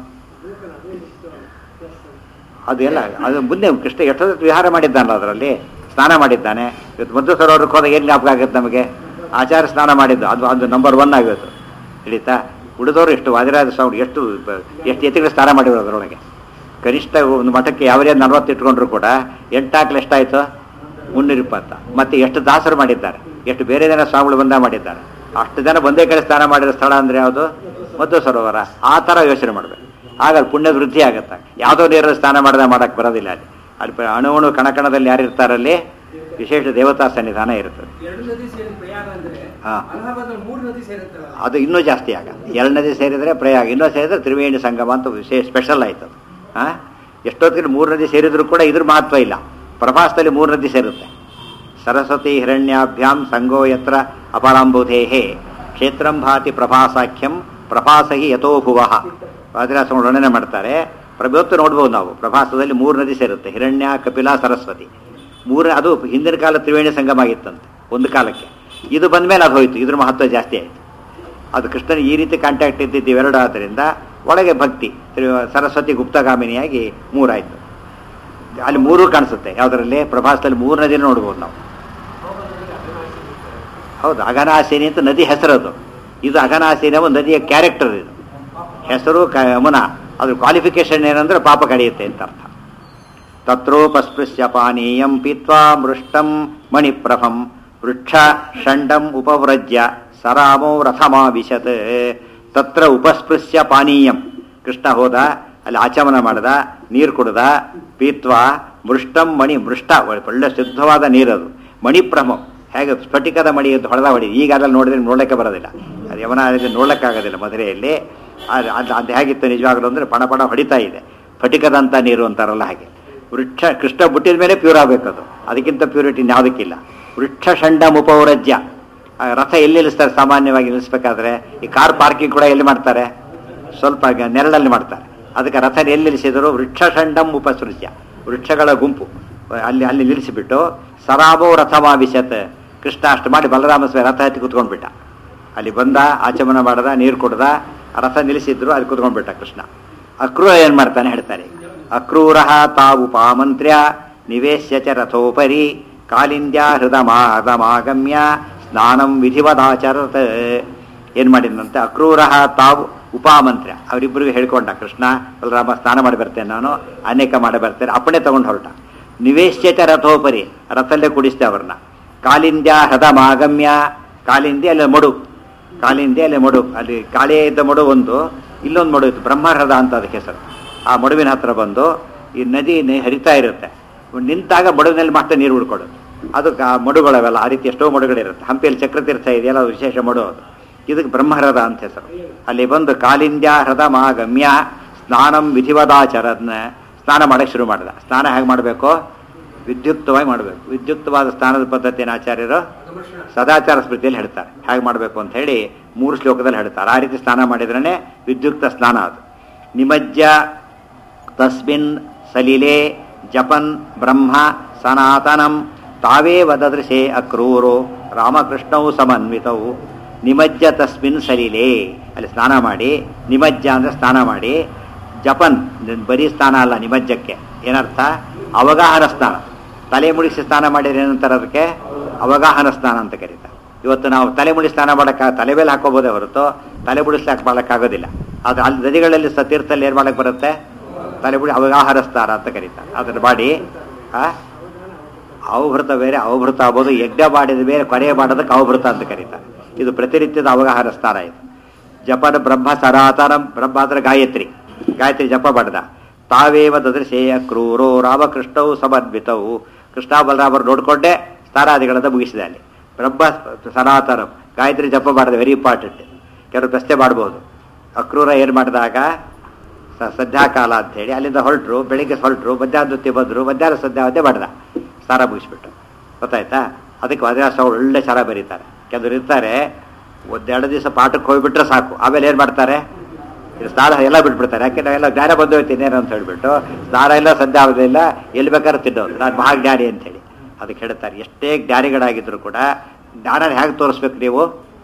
ಅದು ಎಲ್ಲ ಅದು ಮುಂದೆ ಕೃಷ್ಣ ಎಷ್ಟೊತ್ತು ವಿಹಾರ ಮಾಡಿದ್ದಾನಲ್ಲ ಅದರಲ್ಲಿ ಸ್ನಾನ ಮಾಡಿದ್ದಾನೆ ಇವತ್ತು ಮಧ್ಯ ಸರೋವರಕ್ಕೆ ಹೋದಾಗ ಏನು ಜ್ಞಾಪಕ ಆಗುತ್ತೆ ನಮಗೆ ಆಚಾರ ಸ್ನಾನ ಮಾಡಿದ್ದು ಅದು ಅದು ನಂಬರ್ ಒನ್ ಆಗಿತ್ತು ಹಿಡಿತಾ ಉಳಿದವರು ಎಷ್ಟು ವಾದಿರಾಜ ಸ್ವಾಮಿ ಎಷ್ಟು ಬ- ಎಷ್ಟು ಎತ್ತಿಗಳು ಸ್ನಾನ ಮಾಡಿದ್ರು ಅದರೊಳಗೆ ಕನಿಷ್ಠ ಒಂದು ಮಠಕ್ಕೆ ಯಾವರೇ ನಲ್ವತ್ತು ಇಟ್ಕೊಂಡ್ರು ಕೂಡ ಎಂಟಾಕ್ಲು ಎಷ್ಟಾಯ್ತು ಮುನ್ನೂರ ಇಪ್ಪತ್ತ ಮತ್ತೆ ಎಷ್ಟು ದಾಸರು ಮಾಡಿದ್ದಾರೆ ಎಷ್ಟು ಬೇರೆ ಜನ ಸ್ವಾಮಿಗಳು ಬಂದ ಮಾಡಿದ್ದಾರೆ ಅಷ್ಟು ಜನ ಒಂದೇ ಕಡೆ ಸ್ನಾನ ಮಾಡಿರೋ ಸ್ಥಳ ಅಂದ್ರೆ ಯಾವುದು ಮಧ್ವ ಸರೋವರ ಆ ಥರ ಯೋಚನೆ ಮಾಡಬೇಕು ಆಗ ಅಲ್ಲಿ ಪುಣ್ಯದ ವೃದ್ಧಿ ಆಗುತ್ತೆ ಯಾವುದೋ ನೀರಲ್ಲಿ ಸ್ನಾನ ಮಾಡಿದ ಮಾಡಕ್ಕೆ ಬರೋದಿಲ್ಲ ಅಲ್ಲಿ ಅಲ್ಲಿ ಪ- ಅಣು ಅಣು ಕಣಕಣದಲ್ಲಿ ಯಾರು ಇರ್ತಾರಲ್ಲಿ ವಿಶೇಷ ದೇವತಾ ಸನ್ನಿಧಾನ ಇರ್ತದೆ ಎರಡು ನದಿ ಸೇರಿ ಪ್ರಯಾಗ ಅಂದ್ರೆ ಹಾ. ಅಲಹಾಬಾದ್ ಮೂರು ನದಿ ಸೇರುತ್ತಲ್ಲ ಅದು ಇನ್ನೂ ಜಾಸ್ತಿ ಆಗ ಎರಡು ನದಿ ಸೇರಿದರೆ ಪ್ರಯಾಗ ಇನ್ನೂ ಸೇರಿದ್ರೆ ತ್ರಿವೇಣಿ ಸಂಗಮ ಅಂತ ವಿಶೇಷ ಸ್ಪೆಷಲ್ ಆಯ್ತು ಅದು ಹಾಂ ಎಷ್ಟೊತ್ತಿಗೆ ಮೂರು ನದಿ ಸೇರಿದ್ರು ಕೂಡ ಇದ್ರ ಮಹತ್ವ ಇಲ್ಲ ಪ್ರಭಾಸದಲ್ಲಿ ಮೂರು ನದಿ ಸೇರುತ್ತೆ ಸರಸ್ವತಿ ಹಿರಣ್ಯಾಭ್ಯಾಂ ಸಂಗೋ ಯತ್ರ ಅಪರಾಂಬುಧೇಹೇ ಕ್ಷೇತ್ರಂ ಭಾತಿ ಪ್ರಭಾಸಾಖ್ಯಂ ಪ್ರಭಾಸಹಿ ಯಥೋ ಭುವಃ ವಾದಿರಾಸ ವರ್ಣನೆ ಮಾಡ್ತಾರೆ ಪ್ರಭುತ್ವ ನೋಡ್ಬೋದು ನಾವು ಪ್ರಭಾಸದಲ್ಲಿ ಮೂರು ನದಿ ಸೇರುತ್ತೆ ಹಿರಣ್ಯ ಕಪಿಲ ಸರಸ್ವತಿ ಮೂರು ಅದು ಹಿಂದಿನ ಕಾಲ ತ್ರಿವೇಣಿ ಸಂಗಮ ಆಗಿತ್ತಂತೆ ಒಂದು ಕಾಲಕ್ಕೆ ಇದು ಬಂದ ಮೇಲೆ ಅದು ಹೋಯ್ತು ಇದ್ರ ಮಹತ್ವ ಜಾಸ್ತಿ ಆಯಿತು ಅದು ಕೃಷ್ಣನ ಈ ರೀತಿ ಕಾಂಟ್ಯಾಕ್ಟ್ ಇದ್ದಿದ್ದು ಇವೆರಡು ಆದ್ದರಿಂದ ಒಳಗೆ ಭಕ್ತಿ ತ್ರಿ- ಸರಸ್ವತಿ ಗುಪ್ತಗಾಮಿನಿಯಾಗಿ ಮೂರಾಯ್ತು ಅಲ್ಲಿ ಮೂರು ಕಾಣಿಸುತ್ತೆ ಯಾವುದರಲ್ಲಿ ಪ್ರಭಾಸದಲ್ಲಿ ಮೂರು ನದಿ ನೋಡ್ಬೋದು ನಾವು ಹೌದು ಅಘನಾಸಿನಿ ಅಂತ ನದಿ ಹೆಸರದು ಇದು ಅಘನಾಸಿನಿ ಒಂದು ನದಿಯ ಕ್ಯಾರೆಕ್ಟರ್ ಇದು ಹೆಸರು ಕ ಯಮುನಾ ಅದ್ರ ಕ್ವಾಲಿಫಿಕೇಶನ್ ಏನಂದ್ರೆ ಪಾಪ ಕಳೆಯುತ್ತೆ ಅಂತ ಅರ್ಥ ತತ್ರೋಪಸ್ಪೃಶ್ಯ ಪಾನೀಯಂ ಪೀತ್ವಾ ಮೃಷ್ಟಂ ಮಣಿಪ್ರಭಂ ವೃಕ್ಷ ಷಂಡಂ ಉಪವ್ರಜ್ಯ ಸರಾಮೋ ರಥಮಾವಿಶತ್ ತತ್ರ ಉಪಸ್ಪೃಶ್ಯ ಪಾನೀಯಂ ಕೃಷ್ಣ ಹೋದ ಅಲ್ಲಿ ಆಚಮನ ಮಾಡ್ದ ನೀರು ಕುಡ್ದ ಪೀತ್ವಾ ಮೃಷ್ಟಂ ಮಣಿ ಮೃಷ್ಟ ಒಳ್ಳೆ ಶುದ್ಧವಾದ ನೀರದು ಮಣಿಪ್ರಭಂ ಹೇಗೆ ಸ್ಫಟಿಕದ ಮಣಿ ಅಂತ ಹೊಡೆದ ಹೊಡಿ ಈಗ ಅದ್ರಲ್ಲಿ ನೋಡಿದ್ರೆ ನೋಡಲಿಕ್ಕೆ ಬರೋದಿಲ್ಲ ಅದು ಯವನ ನೋಡಲಿಕ್ಕಾಗೋದಿಲ್ಲ ಮಧುರೆಯಲ್ಲಿ ಅದು ಅದು ಅದು ಹೇಗಿತ್ತು ನಿಜವಾಗ್ಲೂ ಅಂದರೆ ಪಣ ಪಣ ಹೊಡಿತಾ ಇದೆ ಸ್ಫಟಿಕದಂಥ ನೀರು ಅಂತಾರಲ್ಲ ಹಾಗೆ ವೃಕ್ಷ ಕೃಷ್ಣ ಬುಟ್ಟಿದ ಮೇಲೆ ಪ್ಯೂರ್ ಆಗಬೇಕದು ಅದಕ್ಕಿಂತ ಪ್ಯೂರಿಟಿ ಯಾವುದಕ್ಕಿಲ್ಲ ವೃಕ್ಷ ಷಂಡ ಮುಪೌರಜ್ಯ ಆ ರಥ ಎಲ್ಲಿ ನಿಲ್ಲಿಸ್ತಾರೆ ಸಾಮಾನ್ಯವಾಗಿ ನಿಲ್ಲಿಸ್ಬೇಕಾದ್ರೆ ಈ ಕಾರ್ ಪಾರ್ಕಿಂಗ್ ಕೂಡ ಎಲ್ಲಿ ಮಾಡ್ತಾರೆ ಸ್ವಲ್ಪ ಗ- ನೆರಳಲ್ಲಿ ಮಾಡ್ತಾರೆ ಅದಕ್ಕೆ ರಥ ಎಲ್ಲಿ ನಿಲ್ಲಿಸಿದರು ವೃಕ್ಷ ಷಂಡಂ ಉಪಸೃಜ್ಯ ವೃಕ್ಷಗಳ ಗುಂಪು ಅಲ್ಲಿ ಅಲ್ಲಿ ನಿಲ್ಲಿಸಿಬಿಟ್ಟು ಸರಾಬೋ ರಥಮಾವಿಶತ್ ಕೃಷ್ಣ ಅಷ್ಟು ಮಾಡಿ ಬಲರಾಮ ಸ್ವಾಮಿ ರಥ ಹತ್ತಿ ಕುತ್ಕೊಂಡ್ಬಿಟ್ಟ ಅಲ್ಲಿ ಬಂದ ಆಚಮನ ಮಾಡದ ನೀರು ಕುಡ್ದ ಆ ರಥ ನಿಲ್ಲಿಸಿದ್ರು ಅಲ್ಲಿ ಕುತ್ಕೊಂಡ್ಬಿಟ್ಟ ಕೃಷ್ಣ ಅಕ್ರೂರ ಏನ್ ಮಾಡ್ತಾನೆ ಹೇಳ್ತಾರೆ ಅಕ್ರೂರ ತಾವು ಪಾಮಂತ್ರ್ಯ ನಿವೇಶ್ಯ ಚ ರಥೋಪರಿ ಕಾಲಿಂದ್ಯ ಹೃದಮಾಗಮ್ಯ ಸ್ನಾನಂ ವಿಧಿವದಾಚರತ್ ಏನ್ ಮಾಡಿದಂತೆ ಅಕ್ರೂರ ತಾವು ಉಪಾಮಂತ್ರ್ಯ ಅವರಿಬ್ಬರಿಗೂ ಹೇಳ್ಕೊಂಡ ಕೃಷ್ಣ ಬಲರಾಮ ಸ್ನಾನ ಮಾಡಿ ಬರ್ತೇನೆ ನಾನು ಅನೇಕ ಮಾಡಿ ಬರ್ತೇನೆ ಅಪ್ಪಣೆ ತಗೊಂಡು ಹೊರಟ ನಿವೇಶ್ಯ ಚ ರಥೋಪರಿ ರಥಲ್ಲೇ ಕುಡಿಸ್ತೆ ಅವ್ರನ್ನ ಕಾಲಿಂದ್ಯ ಹೃದಮಾಗಮ್ಯ ಕಾಲಿಂದಿ ಅಲ್ಲಿ ಮಡು ಕಾಲಿಂದಿ ಅಲ್ಲಿ ಮಡು ಅಲ್ಲಿ ಕಾಳಿಯ ಇದ್ದ ಮಡು ಒಂದು ಇಲ್ಲೊಂದು ಮಡು ಇತ್ತು ಬ್ರಹ್ಮಹೃದ ಅಂತ ಅದಕ್ಕೆ ಹೆಸರು ಆ ಮಡುವಿನ ಹತ್ರ ಬಂದು ಈ ನದಿ ನೆ- ಹರಿತಾ ಇರುತ್ತೆ ನಿಂತಾಗ ಮಡುವಿನಲ್ಲಿ ಮತ್ತೆ ನೀರು ಉಳ್ಕೊಳ್ಳೋದು ಅದು ಆ ಮಡುಗಳವೆಲ್ಲ ಆ ರೀತಿ ಎಷ್ಟೋ ಮಡುಗಳಿರುತ್ತೆ ಹಂಪಿಯಲ್ಲಿ ಚಕ್ರತೀರ್ಥ ಇದೆಯಲ್ಲ ಅದು ವಿಶೇಷ ಮಡು ಅದು ಇದಕ್ಕೆ ಬ್ರಹ್ಮಹೃದ ಅಂತ ಹೆಸರು ಅಲ್ಲಿ ಬಂದು ಕಾಲಿಂದ್ಯ ಹೃದ ಮಾಗಮ್ಯ ಸ್ನಾನಂ ವಿಧಿವದಾಚರದ್ನ ಸ್ನಾನ ಮಾಡಕ್ಕೆ ಶುರು ಮಾಡಿದ ಸ್ನಾನ ಹೇಗೆ ಮಾಡಬೇಕು ವಿದ್ಯುಕ್ತವಾಗಿ ಮಾಡಬೇಕು ವಿದ್ಯುಕ್ತವಾದ ಸ್ನಾನದ ಪದ್ಧತಿಯನ್ನು ಆಚಾರ್ಯರು ಗಮರ್ಷಣ ಸದಾಚಾರ ಸ್ಮೃತಿಯಲ್ಲಿ ಹೇಳ್ತಾರೆ ಹೇಗೆ ಮಾಡಬೇಕು ಅಂತ ಹೇಳಿ ಮೂರು ಶ್ಲೋಕದಲ್ಲಿ ಹೇಳ್ತಾರೆ ಆ ರೀತಿ ಸ್ನಾನ ಮಾಡಿದ್ರೇ ವಿದ್ಯುಕ್ತ ಸ್ನಾನ ಅದು ನಿಮಜ್ಜ ತಸ್ಮಿನ್ ಸಲಿಲೆ ಜಪನ್ ಬ್ರಹ್ಮ ಸನಾತನಂ ತಾವೇ ವದದೃಶೇ ಅಕ್ರೂರೋ ರಾಮಕೃಷ್ಣವು ಸಮನ್ವಿತವು ನಿಮಜ್ಜ ತಸ್ಮಿನ್ ಸಲಿಲೆ ಅಲ್ಲಿ ಸ್ನಾನ ಮಾಡಿ ನಿಮಜ್ಜ ಅಂದರೆ ಸ್ನಾನ ಮಾಡಿ ಜಪನ್ ಬರೀ ಸ್ನಾನ ಅಲ್ಲ ನಿಮಜ್ಜಕ್ಕೆ ಏನರ್ಥ ಅವಗಾಹನ ಸ್ನಾನ ತಲೆ ಮುಡಿಸಿ ಸ್ನಾನ ಮಾಡಿದ್ರೆ ಏನಂತಾರೆ ಅದಕ್ಕೆ ಅವಗಾಹನ ಸ್ನಾನ ಅಂತ ಕರೀತಾರೆ ಇವತ್ತು ನಾವು ತಲೆಮುಡಿ ಸ್ನಾನ ಮಾಡಕ್ಕ ತಲೆ ಮೇಲೆ ಹಾಕೋಬೋದೇ ಹೊರತು ತಲೆ ಮುಡಿಸ್ಲಾಕ್ ಮಾಡೋಕ್ಕಾಗೋದಿಲ್ಲ ಅದು ಅಲ್ಲಿ ನದಿಗಳಲ್ಲಿ ಸ ತೀರ್ಥದಲ್ಲಿ ಏನು ಮಾಡಕ್ಕೆ ಬರುತ್ತೆ ತಲೆಮುಡಿ ಅವಗಾಹನ ಸ್ನಾನ ಅಂತ ಕರೀತಾರೆ ಅದನ್ನು ಮಾಡಿ ಆ ಅವಭೃತ ಬೇರೆ ಅವಭೃತ ಆಗ್ಬೋದು ಯಜ್ಞ ಮಾಡಿದ ಬೇರೆ ಕೊನೆಯ ಮಾಡೋದಕ್ಕೆ ಅವಭೃತ ಅಂತ ಕರೀತಾರೆ ಇದು ಪ್ರತಿನಿತ್ಯದ ಅವಗಾಹನ ಸ್ಥಾನ ಇದು ಜಪನ ಬ್ರಹ್ಮ ಸನಾತನಂ ಬ್ರಹ್ಮ ಅಂದ್ರೆ ಗಾಯತ್ರಿ ಗಾಯತ್ರಿ ಜಪ ಮಾಡಿದ ತಾವೇವ ದದೃಶೇಯ ಕ್ರೂರೋ ರಾಮಕೃಷ್ಣವು ಸಮನ್ವಿತವು ಕೃಷ್ಣ ಬಲರಾಮರು ನೋಡಿಕೊಂಡೇ ಸ್ನಾನಾದಿಗಳನ್ನು ಮುಗಿಸಿದೆ ಅಲ್ಲಿ ಬ್ರಹ್ಮ ಸನಾತನಂ ಗಾಯತ್ರಿ ಜಪ ಮಾಡಿದ ವೆರಿ ಇಂಪಾರ್ಟೆಂಟ್ ಕೆಲವರು ಪ್ರಶ್ನೆ ಮಾಡ್ಬೋದು ಅಕ್ರೂರ ಏನು ಮಾಡಿದಾಗ ಸ- ಸಂಧ್ಯಾಕಾಲ ಅಂತೇಳಿ ಅಲ್ಲಿಂದ ಹೊರಟರು ಬೆಳಿಗ್ಗೆ ಹೊರಟರು ಮಧ್ಯಾಹ್ನ ಹೊತ್ತಿಗೆ ಬಂದರು ಮಧ್ಯಾಹ್ನ ಸಂಧ್ಯಾವಂತೆ ಮಾಡ್ದ ಸ್ನಾನ ಮುಗಿಸ್ಬಿಟ್ಟು ಗೊತ್ತಾಯ್ತಾ ಅದಕ್ಕೆ ಮಧ್ಯಾಹ್ನ ಒಳ್ಳೆ ಚೆನ್ನಾಗಿ ಬರೀತಾರೆ ಕೆಲವರು ಇರ್ತಾರೆ ಒಂದೆರಡು ದಿವಸ ಪಾಠಕ್ಕೆ ಹೋಗ್ಬಿಟ್ರೆ ಸಾಕು ಆಮೇಲೆ ಏನು ಮಾಡ್ತಾರೆ ಇದು ಸ್ನಾನ ಎಲ್ಲ ಬಿಟ್ಬಿಡ್ತಾರೆ ಯಾಕೆ ನಾವೆಲ್ಲ ಜ್ಞಾನ ಬಂದು ಹೋಗ್ತೀನಿ ಅಂತ ಹೇಳ್ಬಿಟ್ಟು ಸ್ನಾನ ಇಲ್ಲ ಸಂಧ್ಯಾ ಆಗೋದಿಲ್ಲ ಎಲ್ಲಿ ಬೇಕಾದ್ರೂ ತಿನ್ನೋದು ನಾನು ಮಹಾಜ್ಞಾನಿ ಅಂತೇಳಿ ಅದಕ್ಕೆ ಹೇಳ್ತಾರೆ ಎಷ್ಟೇ ಜ್ಞಾನಿಗಳಾಗಿದ್ರು ಕೂಡ ಜ್ಞಾನ ಹೇಗೆ ತೋರಿಸ್ಬೇಕು ನೀವು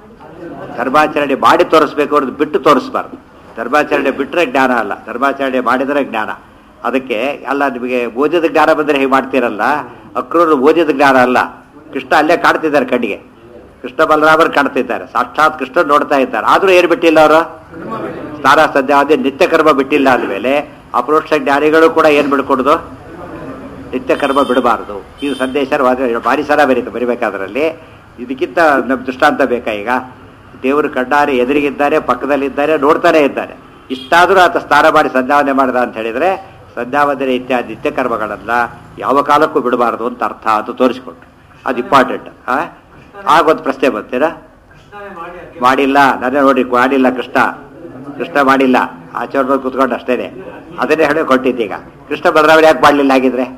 ಧರ್ಮಾಚರಣೆ ಮಾಡಿ ತೋರಿಸ್ಬೇಕು ಅವ್ರದ್ದು ಬಿಟ್ಟು ತೋರಿಸ್ಬಾರ್ದು ಧರ್ಮಾಚರಣೆ ಬಿಟ್ಟರೆ ಜ್ಞಾನ ಅಲ್ಲ ಧರ್ಮಾಚರಣೆ ಮಾಡಿದರೆ ಜ್ಞಾನ ಅದಕ್ಕೆ ಅಲ್ಲ ನಿಮಗೆ ಓದಿದ ಜ್ಞಾನ ಬಂದರೆ ಹೇಗೆ ಮಾಡ್ತೀರಲ್ಲ ಅಕ್ರೂರು ಓದಿದ ಜ್ಞಾನ ಅಲ್ಲ ಕೃಷ್ಣ ಅಲ್ಲೇ ಕಾಡ್ತಿದ್ದಾರೆ ಕಣ್ಣಿಗೆ ಕೃಷ್ಣ ಬಲರಾಮರು ಕಾಣ್ತಿದ್ದಾರೆ ಸಾಕ್ಷಾತ್ ಕೃಷ್ಣ ನೋಡ್ತಾ ಇದ್ದಾರೆ ಆದರೂ ಏನು ಬಿಟ್ಟಿಲ್ಲ ಅವರು ಸ್ನಾನ ಸದ್ಯ ಅದೇ ನಿತ್ಯ ಕರ್ಮ ಬಿಟ್ಟಿಲ್ಲ ಅಂದಮೇಲೆ ಅಪರೋಕ್ಷ ಜ್ಞಾನಿಗಳು ಕೂಡ ಏನು ಬಿಡ್ಕೊಡುದು ನಿತ್ಯ ಕರ್ಮ ಬಿಡಬಾರದು ಇದು ಸಂದೇಶ ವಾದ- ಭಾರಿ ಸಲ ಬರೀತು ಬರಿಬೇಕಾದ್ರಲ್ಲಿ ಇದಕ್ಕಿಂತ ನಮ್ಮ ದೃಷ್ಟಾಂತ ಬೇಕಾ ಈಗ ದೇವರು ಕಣ್ಣಾರೆ ಎದುರಿಗಿದ್ದಾರೆ ಪಕ್ಕದಲ್ಲಿದ್ದಾರೆ ನೋಡ್ತಾನೆ ಇದ್ದಾರೆ ಇಷ್ಟಾದರೂ ಆತ ಸ್ನಾನ ಮಾಡಿ ಸಂಧ್ಯಾವನೆ ಮಾಡ್ದ ಅಂತ ಹೇಳಿದ್ರೆ ಸಂಧ್ಯಾವಂದನೆ ಇತ್ಯಾದಿ ನಿತ್ಯ ಕರ್ಮಗಳನ್ನ ಯಾವ ಕಾಲಕ್ಕೂ ಬಿಡಬಾರದು ಅಂತ ಅರ್ಥ ಅಂತ ತೋರಿಸ್ಕೊಟ್ರು ಅದು ಇಂಪಾರ್ಟೆಂಟ್ ಆಗೊಂದು ಪ್ರಶ್ನೆ ಬರ್ತೀರಾ ಕೃಷ್ಣನೇ ಮಾಡಿ ಅದ್ಕೆ ಮಾಡಿಲ್ಲ ನಾನೇ ನೋಡಿ ಮಾಡಿಲ್ಲ ಕೃಷ್ಣ ಕೃಷ್ಣ ಮಾಡಿಲ್ಲ ಆಚರಣೆ ಮೇಲೆ ಕುತ್ಕೊಂಡು ಅಷ್ಟೇನೆ ಅದನ್ನೇ ಹೇಳಿ ಕೊಟ್ಟಿದ್ದೀಗ ಕೃಷ್ಣ ಬಲರಾಮರು ಯಾಕೆ ಮಾಡಲಿಲ್ಲ ಆಗಿದ್ರೆ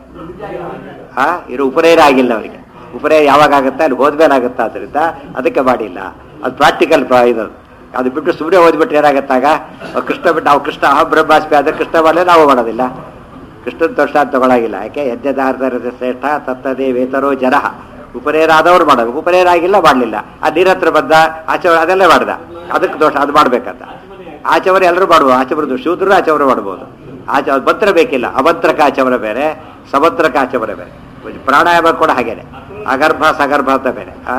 ಹಾ ಇರು ಉಪನಯನ ಆಗಿಲ್ಲ ಅವರಿಗೆ ಉಪನಯನ ಯಾವಾಗ ಆಗುತ್ತೆ ಅಲ್ಲಿ ಹೋದ್ಮೇಲೆ ಆಗುತ್ತಾ ಅದರಿಂದ ಅದಕ್ಕೆ ಮಾಡಿಲ್ಲ ಅದು ಪ್ರಾಕ್ಟಿಕಲ್ ಇದು ಅದು ಬಿಟ್ಟು ಸುಮ್ಮನೆ ಓದ್ಬಿಟ್ರೆ ಏನಾಗತ್ತಾಗ ಅಹ್ ಕೃಷ್ಣ ಬಿಟ್ಟು ನಾವು ಕೃಷ್ಣ ಅಹಂ ಬ್ರಹ್ಮಾಸ್ಮಿ ಆದರೆ ಕೃಷ್ಣ ಮಾಡಲೇ ನಾವು ಮಾಡೋದಿಲ್ಲ ಕೃಷ್ಣನ ದೋಷ ಅಂತ ತಗೊಳಗಿಲ್ಲ ಯಾಕೆ ಯಜ್ಞದಾರ್ಧರ ಶ್ರೇಷ್ಠ ತತ್ತದೇ ವೇತರೋ ಜನ ಉಪನಯನ ಆದವ್ರು ಮಾಡಬೇಕು ಉಪನಯನ ಆಗಿಲ್ಲ ಮಾಡಲಿಲ್ಲ ಆ ನೀರ ಹತ್ರ ಬಂದ ಆಚೆ ಅದೆಲ್ಲ ಮಾಡ್ದ ಅದಕ್ಕೆ ದೋಷ ಅದು ಮಾಡ್ಬೇಕಂತ ಆಚವರ ಎಲ್ಲರೂ ಮಾಡ್ಬೋದು ಆಚವರದು ಶೂದ್ರರು ಆಚವರ ಮಾಡ್ಬೋದು ಆಚ ಮಂತ್ರ ಬೇಕಿಲ್ಲ ಅಮಂತ್ರಕ ಆಚವರ ಬೇರೆ ಸಮಂತ್ರಕ ಆಚವರ ಬೇರೆ ಪ್ರಾಣಾಯಾಮ ಕೂಡ ಹಾಗೇನೆ ಅಗರ್ಭ ಸಗರ್ಭ ಅಂತ ಬೇರೆ ಆ?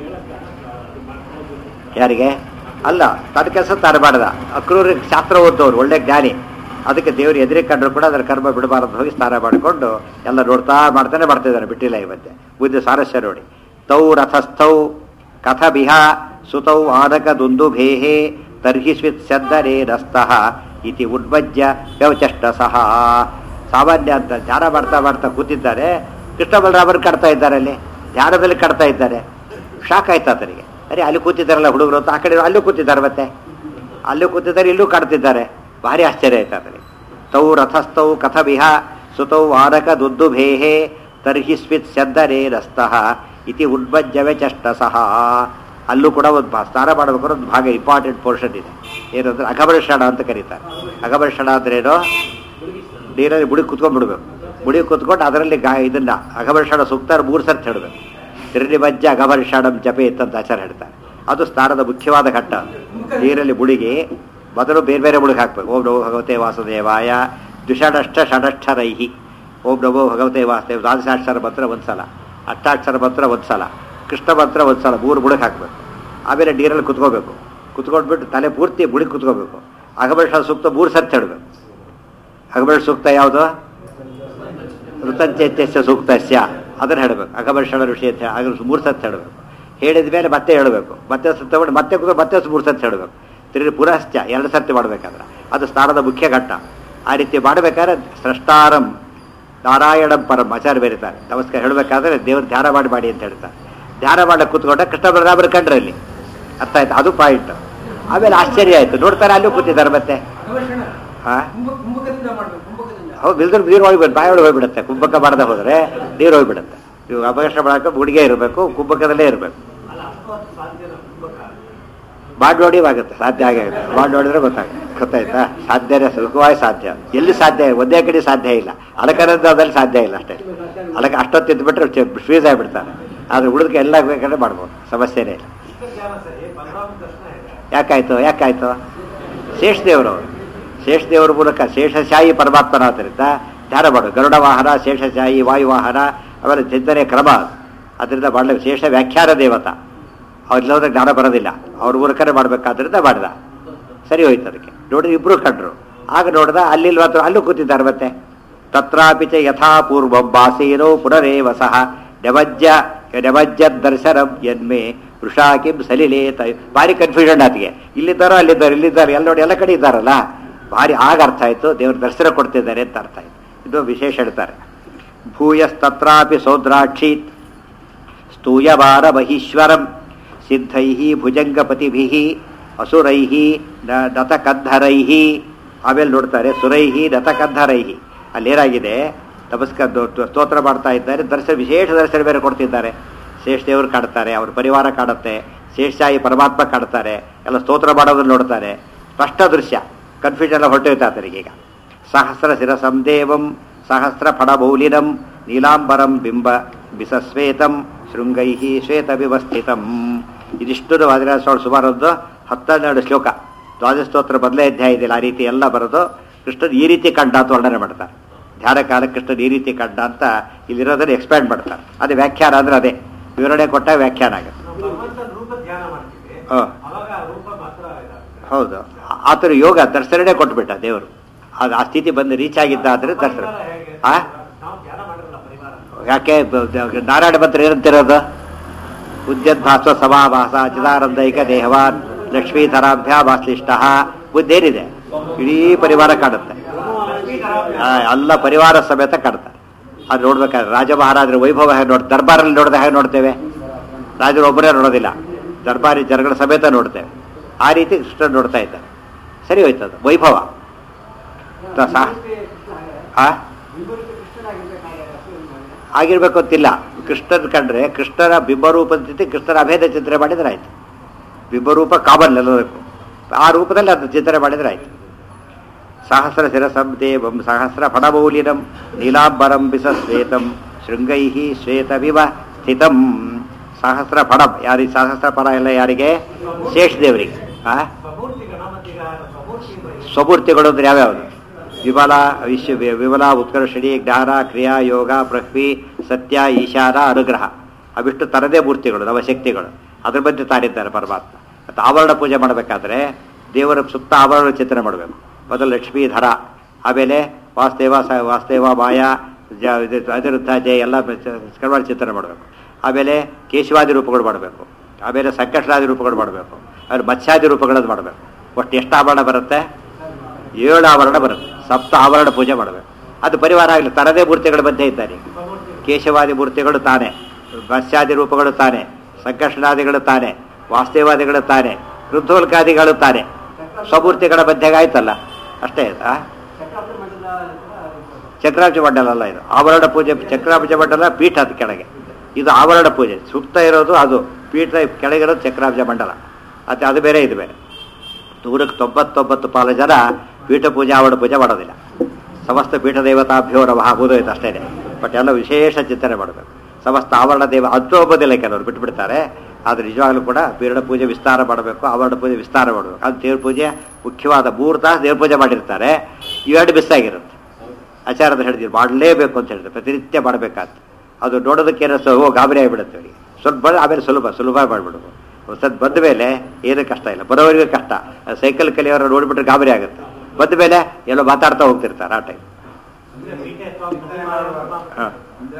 ಯಾರಿಗೆ ಅಲ್ಲ ತನ್ನ ಕೆಲಸ ತಾನು ಮಾಡ್ದ ಅಕ್ರೂರಿಗೆ ಶಾಸ್ತ್ರ ಓದೋರು ಒಳ್ಳೆ ಜ್ಞಾನಿ ಅದಕ್ಕೆ ದೇವರು ಎದುರಿಗೆ ಕಂಡ್ರು ಕೂಡ ಅದರ ಕರ್ಮ ಬಿಡಬಾರದು ಹೋಗಿ ಸ್ನಾನ ಮಾಡಿಕೊಂಡು ಎಲ್ಲ ನೋಡ್ತಾ ಮಾಡ್ತಾನೆ ಮಾಡ್ತಿದ್ದಾರೆ ಬಿಟ್ಟಿಲ್ಲ ಇವತ್ತೆ ಬುದ್ಧಿ ಸಾರಸ್ಯ ನೋಡಿ ತೌ ರಥಸ್ಥೌ ಕಥ ಬಿಹ ಸುತೌ ಆನಕ ದುಂದುಭೇಹೆ ತರ್ಹಿ ಸ್ವಿತ್ ಸದ್ದರೇ ರಸ್ತಃ ಇತಿ ಉಡ್ಮಜ್ಜ ವ್ಯವಚಷ್ಟ ಸಹ ಸಾಮಾನ್ಯ ಅಂತ ಧ್ಯಾನ ಮಾಡ್ತಾ ಮಾಡ್ತಾ ಕೂತಿದ್ದಾರೆ ಕೃಷ್ಣ ಬಲರಾಮರು ಕಟ್ತಾ ಇದ್ದಾರೆ ಅಲ್ಲಿ ಧ್ಯಾನದಲ್ಲಿ ಕಟ್ತಾ ಇದ್ದಾರೆ ಶಾಕ್ ಆಯ್ತು ಆತನಿಗೆ ಅರೆ ಅಲ್ಲಿ ಕೂತಿದ್ದಾರಲ್ಲ ಹುಡುಗರು ಅಂತ ಆ ಕಡೆ ಅಲ್ಲೂ ಕೂತಿದ್ದಾರೆ ಮತ್ತೆ ಅಲ್ಲೂ ಕೂತಿದ್ದಾರೆ ಇಲ್ಲೂ ಕಾಡ್ತಿದ್ದಾರೆ ಭಾರಿ ಆಶ್ಚರ್ಯ ಆಯ್ತು ಆತನಿಗೆ ತೌ ರಥಸ್ಥೌ ಕಥಬಿಹ ಸುತೌ ಆನಕ ದುದ್ದುಭೇಹೆ ತರ್ಹಿ ಸ್ವಿತ್ ಸದ್ದರೇ ರಸ್ತಃ ಇತಿ ಉಡ್ಮಜ್ಜವೆ ಚಷ್ಟ ಸಹ ಅಲ್ಲೂ ಕೂಡ ಒಂದು ಭಾ- ಸ್ನಾನ ಮಾಡಬೇಕಾದ್ರೆ ಒಂದು ಭಾಗ ಇಂಪಾರ್ಟೆಂಟ್ ಪೋರ್ಷನ್ ಇದೆ ಏನಂದ್ರೆ ಅಗಬರ್ಷಣ ಅಂತ ಕರೀತಾರೆ ಅಗಬರ್ಷಣ ಅಂದ್ರೆ ಏನು ನೀರಲ್ಲಿ ಬುಡಿ ಕುತ್ಕೊಂಡ್ಬಿಡ್ಬೇಕು ಬುಡಿ ಕುತ್ಕೊಂಡು ಅದರಲ್ಲಿ ಗಾ ಇದನ್ನ ಅಗಬರ್ಷಣ ಸೂಕ್ತ ಮೂರು ಸರ್ತಿ ಹೇಳಬೇಕು ತ್ರಿನಿಮಜ್ಜ ಅಗಬರ್ಷಣಂ ಜಪೇತ್ ಅಂತ ಆಚಾರ ಹೇಳ್ತಾರೆ ಅದು ಸ್ನಾನದ ಮುಖ್ಯವಾದ ಘಟ್ಟ ನೀರಲ್ಲಿ ಬುಡಿಗೆ ಮೊದಲು ಬೇರೆ ಬೇರೆ ಬುಡಿಗೆ ಹಾಕ್ಬೇಕು ಓಂ ನಮೋ ಭಗವತೆ ವಾಸುದೇವಾಯ ದ್ವಿಷಡಷ್ಟ ಷಡಕ್ಷರೈಹಿ ಓಂ ನಮೋ ಭಗವತೆ ವಾಸುದೇವ ದ್ವಾದಶಾಕ್ಷರ ಮಂತ್ರ ಒಂದ್ಸಲ ಅಷ್ಟಾಕ್ಷರ ಮಂತ್ರ ಒಂದ್ಸಲ ಕೃಷ್ಣ ಮಂತ್ರ ಒಂದ್ಸಲ ಮೂರು ಬುಡಕ್ಕೆ ಹಾಕಬೇಕು ಆಮೇಲೆ ನೀರಲ್ಲಿ ಕುತ್ಕೋಬೇಕು ಕುತ್ಕೊಂಡ್ಬಿಟ್ಟು ತಲೆ ಪೂರ್ತಿ ಬುಡಿ ಕುತ್ಕೋಬೇಕು ಅಗಬರ್ಷಣ ಸೂಕ್ತ ಮೂರು ಸರ್ತಿ ಹೇಳಬೇಕು ಅಗಬರ್ಷ ಸೂಕ್ತ ಯಾವುದು ಋತಂಚೈತ್ಯಸ್ಯ ಸೂಕ್ತಸ್ಯ ಅದನ್ನು ಹೇಳಬೇಕು ಅಗಬರ್ಷಣ ಋಷಿ ಅಂತ ಹೇಳಿ ಅಗರ್ ಮೂರು ಸತಿ ಹೇಳಬೇಕು ಹೇಳಿದ ಮೇಲೆ ಮತ್ತೆ ಹೇಳಬೇಕು ಮತ್ತೆ ಸತ್ ತಗೊಂಡು ಮತ್ತೆ ಕೂತ್ಕೊಂಡು ಮತ್ತೆ ಮೂರು ಸತಿ ಹೇಳಬೇಕು ತಿರುಗಿ ಪುರಶ್ಚ ಎರಡು ಸರ್ತಿ ಮಾಡಬೇಕಾದ್ರೆ ಅದು ಸ್ನಾನದ ಮುಖ್ಯ ಘಟ್ಟ ಆ ರೀತಿ ಮಾಡಬೇಕಾದ್ರೆ ಸ್ರಷ್ಟಾರಂ ನಾರಾಯಣಂ ಪರಂ ಆಚಾರ್ಯ ಬೇರಿತಾರೆ ನಮಸ್ಕಾರ ಹೇಳಬೇಕಾದ್ರೆ ದೇವ್ರ ಧ್ಯಾನ ಮಾಡಿ ಮಾಡಿ ಅಂತ ಹೇಳ್ತಾರೆ ಧ್ಯಾನ ಮಾಡಕ್ಕೆ ಕೂತ್ಕೊಂಡ ಕೃಷ್ಣ ಬಲರಾಮರು ಕಂಡ್ರೆ ಅಲ್ಲಿ ಅರ್ಥ ಆಯ್ತು ಅದು ಪಾಯಿಂಟ್ ಆಮೇಲೆ ಆಶ್ಚರ್ಯ ಆಯ್ತು ನೋಡ್ತಾರೆ ಅಲ್ಲೂ ಕೂತಿದ್ದಾರೆ ಮತ್ತೆ ಅಗವರ್ಷಣ ಹಾ ಕುಂಭ ಕುಂಭಕದಿಂದ ಮಾಡ್ಬೇಕು ಕುಂಭಕದಿಂದ ಹೌದು ಬಿಲ್ದ್ರ ನೀರು ಹೋಗ್ಬಿಟ್ಟು ಬಾಯಿ ಒಳಗೆ ಹೋಗ್ಬಿಡುತ್ತೆ ಕುಂಭಕ ಮಾಡದೆ ಹೋದ್ರೆ ನೀರು ಹೋಗ್ಬಿಡುತ್ತೆ ಇವು ಅಪಘರ್ಷ ಮಾಡಕ್ಕೆ ಹುಡುಗೆ ಇರಬೇಕು ಕುಂಭಕದಲ್ಲೇ ಇರಬೇಕು ಅಲ್ಲ ಅಷ್ಟೊತ್ತು ಸಾಧ್ಯನ ಕುಂಭಕ ಮಾಡಿ ನೋಡಿ ಆಗುತ್ತೆ ಸಾಧ್ಯ ಆಗುತ್ತೆ ಮಾಡಿ ನೋಡಿದ್ರೆ ಗೊತ್ತಾಗುತ್ತೆ ಗೊತ್ತಾಯ್ತಾ ಸಾಧ್ಯನೇ ಸುಖವಾಗಿ ಸಾಧ್ಯ ಎಲ್ಲಿ ಸಾಧ್ಯ ಒಂದೇ ಕಡೆ ಸಾಧ್ಯ ಇಲ್ಲ ಅಲಕನಂದದಲ್ಲಿ ಸಾಧ್ಯ ಇಲ್ಲ ಅಷ್ಟೇ ಅದಕ್ಕೆ ಅಷ್ಟೊತ್ತು ಇದ್ಬಿಟ್ರೆ ಫ್ರೀಸ್ ಆಗಿಬಿಡ್ತಾರೆ ಆದ್ರೆ ಉಳಿದಕ್ಕೆ ಎಲ್ಲ ಬೇಕಾದ್ರೆ ಮಾಡ್ಬೋದು ಸಮಸ್ಯೆನೇ ಇಲ್ಲ ಜ್ಞಾನ ಸರಿ ಬಲರಾಮ ದರ್ಶನ ಇದೆ ಯಾಕಾಯ್ತು ಯಾಕಾಯ್ತು ಶೇಷದೇವರು ಶೇಷದೇವರ ಮೂಲಕ ಶೇಷಶಾಹಿ ಪರಮಾತ್ಮನಾದ್ದರಿಂದ ಧ್ಯಾನ ಮಾಡು ಗರುಡ ವಾಹನ ಶೇಷಶಾಹಿ ವಾಯುವಾಹನ ಅವೆಲ್ಲ ಚಿಂತನೆ ಕ್ರಮ ಅದು. ಅದರಿಂದ ಮಾಡಲಿ ವಿಶೇಷ ವ್ಯಾಖ್ಯಾನ ದೇವತಾ ಅವ್ರಿಲ್ಲದ ಜ್ಞಾನ ಬರೋದಿಲ್ಲ ಅವ್ರ ಮೂಲಕನೇ ಮಾಡಬೇಕಾದ್ರಿಂದ ಮಾಡಿದ ಸರಿ ಹೋಯ್ತು ಅದಕ್ಕೆ ನೋಡಿದ್ರೆ ಇಬ್ರು ಕಂಡ್ರು ಆಗ ನೋಡ್ದ ಅಲ್ಲಿ ಮಾತ್ರ ಅಲ್ಲೂ ಕೂತಿದ್ದಾರೆ ಮತ್ತೆ ತತ್ರಾಪಿ ಚ ಯಥಾ ಪೂರ್ವಂ ಬಾಸೇನೋ ಪುನರೇವ ಸಹ ನೆವಜ್ಜ ನೆವಜ್ಜ ದರ್ಶನಂ ಯನ್ಮೆ ವೃಷಾ ಕಿಂ ಸಲಿಲೇತ ಭಾರಿ ಕನ್ಫ್ಯೂಷನ್ ಆತಿಗೆ ಇಲ್ಲಿದ್ದಾರೋ ಅಲ್ಲಿದ್ದಾರೆ ಇಲ್ಲಿದ್ದಾರೆ ಎಲ್ಲ ನೋಡಿ ಎಲ್ಲ ಕಡೆ ಇದ್ದಾರಲ್ಲ ಭಾರಿ ಆಗ ಅರ್ಥ ಆಯ್ತು ದೇವ್ರ ದರ್ಶನ ಕೊಡ್ತಿದ್ದಾರೆ ಅಂತ ಅರ್ಥ ಆಯ್ತು ಇದು ವಿಶೇಷ ಹೇಳ್ತಾರೆ ಭೂಯಸ್ತತ್ರಾಪಿ ಸೌದ್ರಾಕ್ಷೀತ್ ಸ್ತೂಯವಾರ ಮಹೀಶ್ವರಂ ಸಿದ್ಧೈ ಭುಜಂಗಪತಿಭಿ ಅಸುರೈ ದತಕದ್ಧರೈ ಆಮೇಲೆ ನೋಡ್ತಾರೆ ಸುರೈ ದತಕದ್ಧರೈ ಅಲ್ಲೇನಾಗಿದೆ ನಮಸ್ಕಾರ ಸ್ತೋತ್ರ ಮಾಡ್ತಾ ಇದ್ದಾರೆ ದರ್ಶನ ವಿಶೇಷ ದರ್ಶನ ಬೇರೆ ಕೊಡ್ತಿದ್ದಾರೆ ಶೇಷ ದೇವರು ಕಾಡ್ತಾರೆ ಅವ್ರ ಪರಿವಾರ ಕಾಡುತ್ತೆ ಶೇಷಾಯಿ ಪರಮಾತ್ಮ ಕಾಡ್ತಾರೆ ಎಲ್ಲ ಸ್ತೋತ್ರ ಮಾಡೋದನ್ನ ನೋಡ್ತಾರೆ ಸ್ಪಷ್ಟ ದೃಶ್ಯ ಕನ್ಫ್ಯೂಷನ್ ಎಲ್ಲ ಹೊರಟೋಯ್ತಾ ಆತನಿಗೆ ಈಗ ಸಹಸ್ರ ಶಿರಸಂ ದೇವಂ ಸಹಸ್ರ ಫಣಮೌಲಿನಂ ನೀಲಾಂಬರಂ ಬಿಂಬ ಬಿಸಸ್ವೇತಂ ಶೃಂಗೈ ಶ್ವೇತ ವಿವಸ್ಥಿತಂ ಇದಿಷ್ಟು ವಾದಿರಾಜ ಸ್ವಾಮಿ ಸುಮಾರು ಒಂದು ಹತ್ತೆರಡು ಶ್ಲೋಕ ದ್ವಾದಶ ಸ್ತೋತ್ರ ಮೊದಲೇ ಅಧ್ಯಾಯ ಇದೆಯಲ್ಲ ಆ ರೀತಿ ಎಲ್ಲ ಬರೋದು ಕೃಷ್ಣನ್ ಈ ರೀತಿ ಕಂಡ ಅಂತ ವರ್ಣನೆ ಮಾಡ್ತಾರೆ ಧ್ಯಾನ ಕಾಲ ಕೃಷ್ಣನ್ ಈ ರೀತಿ ಕಂಡ ಅಂತ ಇಲ್ಲಿರೋದನ್ನ ಎಕ್ಸ್ಪ್ಯಾಂಡ್ ಮಾಡ್ತಾರೆ ಅದೇ ವ್ಯಾಖ್ಯಾನ ಅಂದ್ರೆ ಅದೇ ವಿವರಣೆ ಕೊಟ್ಟ ವ್ಯಾಖ್ಯಾನ ಆಗುತ್ತೆ ಭಗವಂತನ ರೂಪ ಧ್ಯಾನ ಮಾಡ್ತೀವಿ ಹ. ಅವಾಗ ಆ ರೂಪ ಮಾತ್ರ ಇದಾಗುತ್ತೆ. ಹೌದು ಆತರ ಯೋಗ ದರ್ಶನನೇ ಕೊಟ್ಬಿಟ್ಟ ದೇವರು ಅದು ಆ ಸ್ಥಿತಿ ಬಂದು ರೀಚ್ ಆಗಿದ್ದ ಆದ್ರೆ ದರ್ಶನ ಪರಿವಾರ ಹೇಗೆ? ಆ ನಾವು ಧ್ಯಾನ ಮಾಡಿರಲ್ಲ ಪರಿವಾರ ಯಾಕೆ ಬ- ದ- ನಾರಾಯಣ ಮಂತ್ರ ಏನಂತಿರೋದು ಉದ್ಯದ್ಭಾಸ್ವ ಸಮಾಭಾಸ ಚಿದಾನಂದೈಕ ದೇಹವಾನ್ ಲಕ್ಷ್ಮೀಧರಾಭ್ಯಾಭಾಶ್ಲಿಷ್ಟ ಬುದ್ಧಿ ಏನಿದೆ ಇಡೀ ಪರಿವಾರ ಕಾಡುತ್ತೆ ಆ, ಎಲ್ಲ ಪರಿವಾರ ಸಮೇತ ಕಾಡ್ತಾರೆ ಅದು ನೋಡ್ಬೇಕಾದ್ರೆ ರಾಜ ಮಹಾರಾಜರ ವೈಭವ ಹೇಗೆ ನೋಡ್ ದರ್ಬಾರಲ್ಲಿ ನೋಡಿದ ಹೇಗೆ ನೋಡ್ತೇವೆ ರಾಜರು ಒಬ್ಬರೇ ನೋಡೋದಿಲ್ಲ ದರ್ಬಾರಿ ಜನಗಳ ಸಮೇತ ನೋಡ್ತೇವೆ ಆ ರೀತಿ ಕೃಷ್ಣ ನೋಡ್ತಾ ಇದ್ದಾರೆ ಸರಿ ಹೋಯ್ತು ಅದು ವೈಭವ ತ- ಸಾ ಆ ಆಗಿರ್ಬೇಕು ಅಂತಿಲ್ಲ ಕೃಷ್ಣನ್ ಕಂಡ್ರೆ ಕೃಷ್ಣನ ಬಿಂಬರೂಪದ ಜೊತೆ ಕೃಷ್ಣನ ಅಭೇದ ಚಿಂತನೆ ಮಾಡಿದ್ರೆ ಆಯ್ತು ಬಿಂಬರೂಪ ಕಾಮನ್ ಎಲ್ಲದಕ್ಕೂ ಆ ರೂಪದಲ್ಲಿ ಅದು ಚಿಂತನೆ ಮಾಡಿದ್ರೆ ಆಯ್ತು ಸಹಸ್ರ ಶಿರಸಂ ದೇವಂ ಸಹಸ್ರ ಫಣಮೌಲಿನಂ ನೀಲಾಂಬರಂ ಬಿಸಶ್ವೇತಂ ಶೃಂಗೈ ಶ್ವೇತವಿವ ಸ್ಥಿತಂ ಸಹಸ್ರ ಫಣಂ ಯಾರಿಗೆ ಸಹಸ್ರ ಫಣ ಎಲ್ಲ ಯಾರಿಗೆ ಶೇಷ ದೇವರಿಗೆ ಆ ಸ್ವಮೂರ್ತಿ ಗಣಮತಿಗ ಸ್ವಮೂರ್ತಿ ಬೈ- ಸ್ವಮೂರ್ತಿಗಳು ಅಂದ್ರೆ ಯಾವ್ಯಾವುದು ವಿಮಲ ವಿಶ್ವ ವಿಮಲ ಉತ್ಕರ್ಷಣಿ ಜ್ಞಾನ ಕ್ರಿಯಾ ಯೋಗ ಪೃಥ್ವಿ ಸತ್ಯ ಈಶಾನ ಅನುಗ್ರಹ ಅವಿಷ್ಟು ತರದೇ ಮೂರ್ತಿಗಳು ನವಶಕ್ತಿಗಳು ಅದ್ರ ಮಧ್ಯೆ ತಾರಿದ್ದಾರೆ ಪರಮಾತ್ಮ ಮತ್ತು ಆವರಣ ಪೂಜೆ ಮಾಡಬೇಕಾದ್ರೆ ದೇವರ ಸುತ್ತ ಆವರಣ ಚಿಂತನೆ ಮಾಡಬೇಕು ಮೊದಲು ಲಕ್ಷ್ಮೀಧರ ಆಮೇಲೆ ವಾಸ್ತೇವ ಸ ವಾಸ್ತೇವ ಮಾಯ ಜ ಇದು ಅನಿರುದ್ಧ ಜಯ ಎಲ್ಲ ಕರ್ವಾಡ ಚಿಂತನೆ ಮಾಡಬೇಕು ಆಮೇಲೆ ಕೇಶವಾದಿ ರೂಪಗಳು ಮಾಡಬೇಕು ಆಮೇಲೆ ಸಂಕಷ್ಟಾದಿ ರೂಪಗಳು ಮಾಡಬೇಕು ಆಮೇಲೆ ಮತ್ಸ್ಯಾದಿ ರೂಪಗಳದ್ದು ಮಾಡಬೇಕು ಒಟ್ಟು ಎಷ್ಟು ಆಭರಣ ಬರುತ್ತೆ ಏಳು ಆವರಣ ಬರುತ್ತೆ ಸಪ್ತ ಆವರಣ ಪೂಜೆ ಮಾಡಬೇಕು ಅದು ಪರಿವಾರ ಆಗಲಿ ತರದೇ ಮೂರ್ತಿಗಳ ಮಧ್ಯೆ ಇದ್ದಾರೆ ಕೇಶವಾದಿ ಮೂರ್ತಿಗಳು ತಾನೆ ಮತ್ಸ್ಯಾದಿ ರೂಪಗಳು ತಾನೆ ಸಂಕರ್ಷಣಾದಿಗಳು ತಾನೆ ವಾಸ್ತೇವಾದಿಗಳು ತಾನೆ ವೃದ್ಧೋಲ್ಕಾದಿಗಳು ತಾನೆ ಸ್ವಮೂರ್ತಿಗಳ ಮಧ್ಯೆಗೆ ಆಯ್ತಲ್ಲ ಅಷ್ಟೇ ಆಯ್ತಾ ಚಕ್ರಾಬ್ಜ ಮಂಡಲ ಅಲ್ಲ ಇದು ಆವರಣ ಪೂಜೆ ಚಕ್ರಾಬ್ಜ ಮಂಡಲ ಪೀಠ ಅದು ಕೆಳಗೆ ಇದು ಆವರಣ ಪೂಜೆ ಸುತ್ತ ಇರೋದು ಅದು ಪೀಠ ಕೆಳಗಿರೋದು ಚಕ್ರಾಬ್ಜ ಮಂಡಲ ಅದು ಅದು ಬೇರೆ ಇದು ಬೇರೆ ನೂರಕ್ಕೆ ತೊಂಬತ್ತೊಂಬತ್ತು ಪಾಲು ಜನ ಪೀಠ ಪೂಜೆ ಆವರಣ ಪೂಜೆ ಮಾಡೋದಿಲ್ಲ ಸಮಸ್ತ ಪೀಠ ದೇವತಾಭ್ಯೋ ನಮಃ ಬೂದೋಯ್ತು ಅಷ್ಟೇ ಬಟ್ ಎಲ್ಲ ವಿಶೇಷ ಚಿಂತನೆ ಮಾಡಬೇಕು ಸಮಸ್ತ ಆವರಣ ದೇವ ಅದು ಒಪ್ಪೋದಿಲ್ಲ ಕೆಲವರು ಬಿಟ್ಬಿಡ್ತಾರೆ ಆದರೆ ನಿಜವಾಗ್ಲೂ ಕೂಡ ಪೀರಣ ಪೂಜೆ ವಿಸ್ತಾರ ಮಾಡಬೇಕು ಆವರಣ ಪೂಜೆ ವಿಸ್ತಾರ ಮಾಡಬೇಕು ಅದು ದೇವ್ರ ಪೂಜೆ ಮುಖ್ಯವಾದ ಮೂರು ತಾಸು ದೇವ್ರ ಪೂಜೆ ಮಾಡಿರ್ತಾರೆ ಇವೆರಡು ಮಿಸ್ ಆಗಿರುತ್ತೆ ಆಚಾರದ ಹೇಳಿದ್ರು ಮಾಡಲೇಬೇಕು ಅಂತ ಹೇಳಿದ್ರು ಪ್ರತಿನಿತ್ಯ ಮಾಡಬೇಕಾದ್ದು ಅದು ನೋಡೋದಕ್ಕೆ ಏನೋ ಓ ಗಾಬರಿ ಆಗಿಬಿಡುತ್ತೆ ಅವರಿಗೆ ಸ್ವಲ್ಪ ಬಂದು ಆಮೇಲೆ ಸುಲಭ ಸುಲಭ ಮಾಡಿಬಿಡೋದು ಸದ್ ಬಂದ ಮೇಲೆ ಏನೂ ಕಷ್ಟ ಇಲ್ಲ ಬರೋವರೆಗೂ ಕಷ್ಟ ಸೈಕಲ್ ಕಲಿಯೋರು ನೋಡಿಬಿಟ್ರೆ ಗಾಬರಿ ಆಗುತ್ತೆ ಬಂದ ಮೇಲೆ ಎಲ್ಲೋ ಮಾತಾಡ್ತಾ ಹೋಗ್ತಿರ್ತಾರೆ ಆ ಟೈಮ್ ಅಂದ್ರೆ ಪೀಠೆ ಸ್ವಾಮಿ ಪರಮಾತ್ಮ ಹಾಂ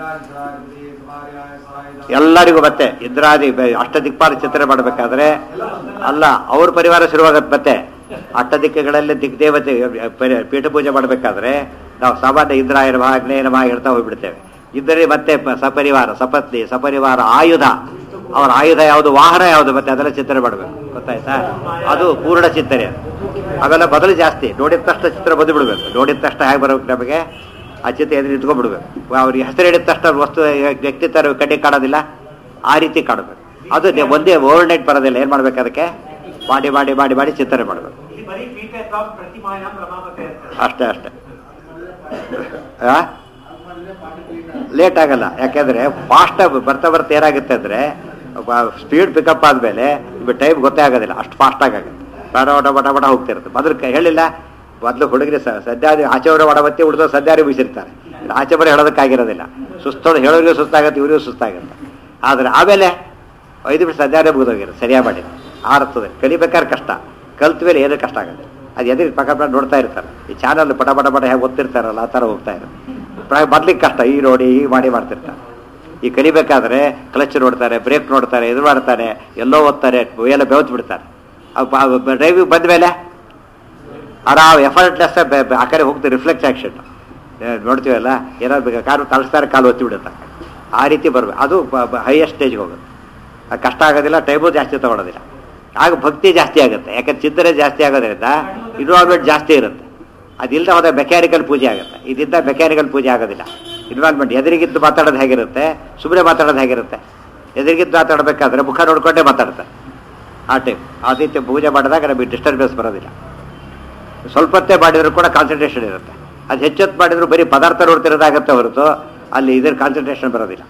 ಎಲ್ಲರಿಗೂ ಮತ್ತೆ ಇಂದ್ರಾದಿ ಬೆ- ಅಷ್ಟದಿಕ್ಪಾಲ ಚಿಂತನೆ ಮಾಡಬೇಕಾದ್ರೆ ಅಲ್ಲ ಅವ್ರ ಪರಿವಾರ ಶುರುವಾಗತ್ತೆ ಮತ್ತೆ ಅಷ್ಟದಿಕ್ಕಗಳಲ್ಲಿ ದಿಗ್ದೇವತೆ ಪರಿ- ಪೀಠ ಪೂಜೆ ಮಾಡಬೇಕಾದ್ರೆ ನಾವು ಸಾಮಾನ್ಯ ಇಂದ್ರಾಯ ನಮಃ ಅಗ್ನೇಯ ನಮಃ ಹೇಳ್ತಾ ಹೋಗ್ಬಿಡ್ತೇವೆ ಇದ್ದರೆ ಮತ್ತೆ ಪ- ಸಪರಿವಾರ ಸಪತ್ನಿ ಸಪರಿವಾರ ಆಯುಧ ಅವರ ಆಯುಧ ಯಾವುದು ವಾಹನ ಯಾವುದು ಮತ್ತೆ ಅದೆಲ್ಲ ಚಿಂತನೆ ಮಾಡಬೇಕು ಗೊತ್ತಾಯ್ತಾ ಅದು ಪೂರ್ಣ ಚಿಂತನೆ ಅದು. ಅವೆಲ್ಲ ಬದಲು ಜಾಸ್ತಿ ನೋಡಿದ ತಕ್ಷಣ ಚಿತ್ರ ಬಂದು ಬಿಡಬೇಕು ನೋಡಿದ ತಕ್ಷಣ ಹೇಗೆ ಬರಬೇಕು ನಮಗೆ ಆ ಚಿತ್ರ ಎದುರು ನಿಂತ್ಕೊಂಡ್ಬಿಡ್ಬೇಕು ಅವ್ರಿಗೆ ಹೆಸರು ಹೇಳಿದ ತಕ್ಷಣ ಅವ್ರ ವಸ್ತು ವ್ಯಕ್ತಿತ್ವ ಕಣ್ಣಿಗೆ ಕಾಣೋದಿಲ್ಲ ಆ ರೀತಿ ಕಾಣಬೇಕು ಅದು ನೆ- ಒಂದೇ ಓವರ್ ನೈಟ್ ಬರೋದಿಲ್ಲ ಏನು ಮಾಡ್ಬೇಕು ಅದಕ್ಕೆ ಮಾಡಿ ಮಾಡಿ ಮಾಡಿ ಮಾಡಿ ಚಿಂತನೆ ಮಾಡಬೇಕು ಇಲ್ಲಿ ಬರೀ ಪೀಠೆ ಸ್ವಾಮಿ ಪ್ರತಿಮಾಯಾಮ್ ರಮಾಪತೆ ಅಂತ ಅಷ್ಟೇ ಅಷ್ಟೇ ಆ? ಲೇಟ್ ಆಗಲ್ಲ ಯಾಕೆಂದ್ರೆ ಫಾಸ್ಟ್ ಬರ್ತಾ ಬರ್ತಾ ಏನಾಗುತ್ತೆ ಅಂದ್ರೆ ಸ್ಪೀಡ್ ಪಿಕಪ್ ಆದ್ಮೇಲೆ ಟೈಮ್ ಗೊತ್ತೇ ಆಗೋದಿಲ್ಲ ಅಷ್ಟು ಫಾಸ್ಟ್ ಆಗುತ್ತೆ ಬಡ ಬಡ ಬಡ ಬಡ ಹೋಗ್ತಿರುತ್ತೆ ಮೊದಲು ಕ- ಹೇಳಿಲ್ಲ ಮೊದಲು ಹುಡುಗರಿ ಸದ್ಯಾದಿ ಆಚೆವರ ಒಡವತ್ತಿ ಉಳಿದೋ ಸದ್ಯಾರಿ ಬೀಸಿರ್ತಾರೆ ಆಚೆ ಬರ ಹೇಳೋದಕ್ಕಾಗಿರೋದಿಲ್ಲ ಸುಸ್ತೋದು ಹೇಳೋರಿಗೂ ಸುಸ್ತಾಗತ್ತೆ ಇವರಿಗೂ ಸುಸ್ತಾಗುತ್ತೆ ಆದರೆ ಆಮೇಲೆ ಐದು ನಿಮಿಷ ಅಧ್ಯಾಯ ಮುಗಿದೋಗಿರೋ ಸರಿಯಾಗಿ ಮಾಡಿ ಆರ್ತದೆ ಕಲಿಬೇಕಾದ್ರೆ ಕಷ್ಟ ಕಲ್ತ ಮೇಲೆ ಏನೂ ಕಷ್ಟ ಆಗುತ್ತೆ ಅದು ಎದುರು ಪಕ್ಕ ಪಕ್ಕ ನೋಡ್ತಾ ಇರ್ತಾರೆ ಈ ಚಾನಲ್ ಪಟ ಪಟ ಪಟ ಹೇಗೆ ಓದ್ತಿರ್ತಾರಲ್ಲ ಆ ಥರ ಹೋಗ್ತಾ ಇರುತ್ತೆ ಮೊದ್ಲಿಗೆ ಕಷ್ಟ ಈ ನೋಡಿ ಹೀಗೆ ಮಾಡಿ ಮಾಡ್ತಿರ್ತಾರೆ ಈ ಕಲಿಬೇಕಾದ್ರೆ ಕ್ಲಚ್ ನೋಡ್ತಾರೆ ಬ್ರೇಕ್ ನೋಡ್ತಾರೆ ಇದು ಮಾಡ್ತಾರೆ ಎಲ್ಲೋ ಓದ್ತಾರೆ ಎಲ್ಲ ಬೆವತ್ತು ಬಿಡ್ತಾರೆ ಡ್ರೈವಿಂಗ್ ಬಂದ ಮೇಲೆ ಆರಾಮ್ ಎಫರ್ಟ್ಲೆಸ್ ಆ ಕಡೆ ಹೋಗ್ತಾರೆ ರಿಫ್ಲೆಕ್ಸ್ ಆಕ್ಷನ್ ನೋಡ್ತೀವಲ್ಲ ಏನಾದ್ರು ಬೇಕಾ ಕಾರು ತಳಿಸ್ತಾರೆ ಕಾಲು ಒತ್ತಿ ಬಿಡುತ್ತೆ ಆ ರೀತಿ ಬರ್ಬೇಕು ಅದು ಹೈಯೆಸ್ಟ್ ಸ್ಟೇಜ್ಗೆ ಹೋಗುತ್ತೆ ಅದು ಕಷ್ಟ ಆಗೋದಿಲ್ಲ ಟೈಮು ಜಾಸ್ತಿ ತಗೊಳ್ಳೋದಿಲ್ಲ ಆಗ ಭಕ್ತಿ ಜಾಸ್ತಿ ಆಗುತ್ತೆ ಯಾಕಂದ್ರೆ ಚಿಂತನೆ ಜಾಸ್ತಿ ಆಗೋದ್ರಿಂದ ಇನ್ವಾಲ್ವ್ಮೆಂಟ್ ಜಾಸ್ತಿ ಇರುತ್ತೆ ಅದಿಲ್ಲದೆ ಹೋದ ಮೆಕ್ಯಾನಿಕಲ್ ಪೂಜೆ ಆಗುತ್ತೆ ಇದಿಂದ ಮೆಕ್ಯಾನಿಕಲ್ ಪೂಜೆ ಆಗೋದಿಲ್ಲ ಇನ್ವಾಲ್ವ್ಮೆಂಟ್ ಎದುರಿಗಿದ್ದು ಮಾತಾಡೋದು ಹೇಗಿರುತ್ತೆ ಸುಮ್ಮನೆ ಮಾತಾಡೋದು ಹೇಗಿರುತ್ತೆ ಎದುರಿಗಿದ್ದು ಮಾತಾಡಬೇಕಾದ್ರೆ ಮುಖ ನೋಡ್ಕೊಂಡೇ ಮಾತಾಡ್ತಾರೆ ಆ ಟೈಮ್ ಆ ರೀತಿ ಪೂಜೆ ಮಾಡಿದಾಗ ನಮಗೆ ಡಿಸ್ಟರ್ಬೆನ್ಸ್ ಬರೋದಿಲ್ಲ ಸ್ವಲ್ಪ ಹೊತ್ತೇ ಮಾಡಿದ್ರು ಕೂಡ ಕಾನ್ಸಂಟ್ರೇಷನ್ ಇರುತ್ತೆ ಅದು ಹೆಚ್ಚೊತ್ತು ಮಾಡಿದ್ರು ಬರೀ ಪದಾರ್ಥ ನೋಡ್ತಿರೋದಾಗತ್ತೆ ಹೊರತು ಅಲ್ಲಿ ಇದ್ರ ಕಾನ್ಸಂಟ್ರೇಷನ್ ಬರೋದಿಲ್ಲ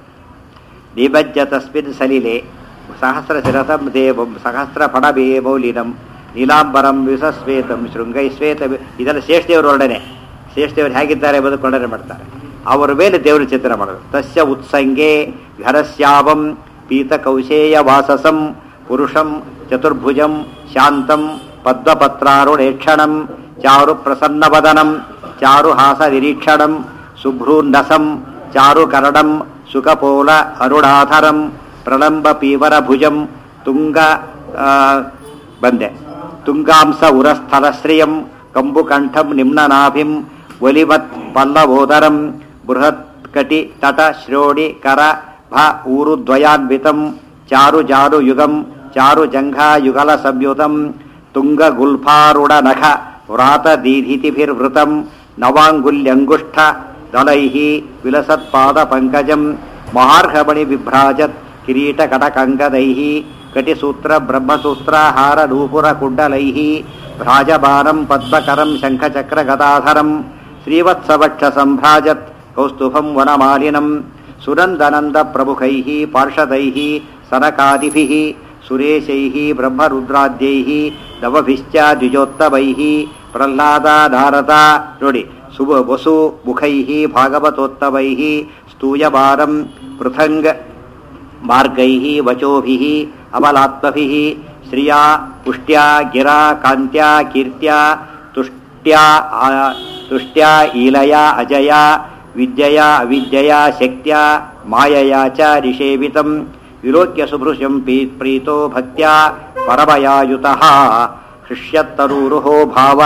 ನಿಬಜ್ಜ ತಸ್ಮಿನ್ ಸಲಿಲೆ ಸಹಸ್ರ ಶಿರಸಂ ದೇವಂ ಸಹಸ್ರ ಫಣಬೇ ಮೌಲಿನಂ ನೀಲಾಂಬರಂ ವಿಸಸ್ವೇತಂ ಶೃಂಗೈಶ್ವೇತ ಇದೆಲ್ಲ ಶೇಷದೇವರು ವರ್ಣನೆ ಶೇಷದೇವರು ಹೇಗಿದ್ದಾರೆ ಎಂಬುದು ವರ್ಣನೆ ಮಾಡ್ತಾರೆ ಅವರ ಮೇಲೆ ದೇವರು ಚಿಂತನೆ ಮಾಡೋದು ತಸ್ಯ ಉತ್ಸಂಗೆ ಘರಶ್ಯಾಮಂ ಪೀತಕೌಶೇಯ ವಾಸಸಂ ಪುರುಷಂ ಚತುರ್ಭುಜಂ ಶಾಂತಂ ಪದ್ಮಪತ್ರಾರುಣೇಕ್ಷಣಂ ಚಾರು ಪ್ರಸನ್ನವದನಂ ಚಾರು ಹಾಸ ನಿರೀಕ್ಷಣಂ ಶುಭ್ರೂನ್ನಸಂ ಚಾರು ಕರಡಂ ಸುಖಪೋಲ ಅರುಣಾಧರಂ ಪ್ರಲಂಬ ಪೀವರ ಭುಜಂ ತುಂಗ ಆ, ಬಂದೆ ತುಂಗಾಂಸ ಉರಸ್ಥಲಶ್ರಿಯಂ ಕಂಬುಕಂಠಂ ನಿಮ್ನನಾಭಿಂ ಒಲಿಮತ್ ಪಲ್ಲವೋದರಂ ಬೃಹತ್ ಕಟಿ ತಟ ಶ್ರೋಣಿ ಕರ ಭ ಊರುದ್ವಯಾನ್ವಿತಂ ಚಾರು ಜಾರು ಯುಗಂ ಚಾರು ಜಂಘಾ ಯುಗಲ ಸಂಯುತಂ ತುಂಗ ಗುಲ್ಫಾರುಡ ನಖ ವ್ರಾತ ದೀಧಿತಿಭಿರ್ವೃತಂ ನವಾಂಗುಲ್ಯಂಗುಷ್ಠ ದಲೈಃ ವಿಲಸತ್ಪಾದ ಪಂಕಜಂ ಮಹಾರ್ಹಮಣಿ ವಿಭ್ರಾಜತ್ ಕಿರೀಟ ಕಟಕಂಕದೈಃ ಕಟಿಸೂತ್ರ ಬ್ರಹ್ಮಸೂತ್ರ ಹಾರ ನೂಪುರ ಕುಂಡಲೈಃ ಭ್ರಾಜಮಾನಂ ಪದ್ಮಕರಂ ಶಂಖಚಕ್ರ ಗದಾಧರಂ ಶ್ರೀವತ್ಸವಕ್ಷ ಸಂಭ್ರಾಜತ್ ಕೌಸ್ತುಭಂ ವನಮಾಲಿನಂ ಸುನಂದನಂದ ಪ್ರಮುಖೈಃ ಪಾರ್ಷದೈಃ ಸನಕಾದಿಭಿಃ ಸುರೇಶೈಃ ಬ್ರಹ್ಮರುದ್ರಾದ್ಯೈಃ ನವಭಿಶ್ಚ ದ್ವಿಜೋತ್ತಮೈಃ ಪ್ರಹ್ಲಾದ ನಾರದ ನೋಡಿ ಸುಭ ವಸು ಮುಖೈಃ ಭಾಗವತೋತ್ತಮೈಃ ಸ್ತೂಯಮಾನಂ ಪೃಥಂಗ ಮಾರ್ಗೈಃ ವಚೋಭಿಃ ಅಮಲಾತ್ಮಭಿಃ ಶ್ರಿಯಾ ಪುಷ್ಟ್ಯಾ ಗಿರಾ ಕಾಂತ್ಯಾ ಕೀರ್ತ್ಯಾ ತುಷ್ಟ್ಯಾ ಆ- ತುಷ್ಟ್ಯಾ ಈಲಯಾ ಅಜಯಾ ವಿದ್ಯಯಾ ಅವಿದ್ಯಯಾ ಶಕ್ತ್ಯಾ ಮಾಯಯಾ ಚ ನಿಷೇವಿತಂ ವಿಲೋಕ್ಯ ಸುಭೃಶಂ ಪೀ- ಪ್ರೀತೋ ಭಕ್ತ್ಯಾ ಪರಮಯಾಯುತಃ ಹೃಷ್ಯತ್ತರೂರುಹೋ ಭಾವ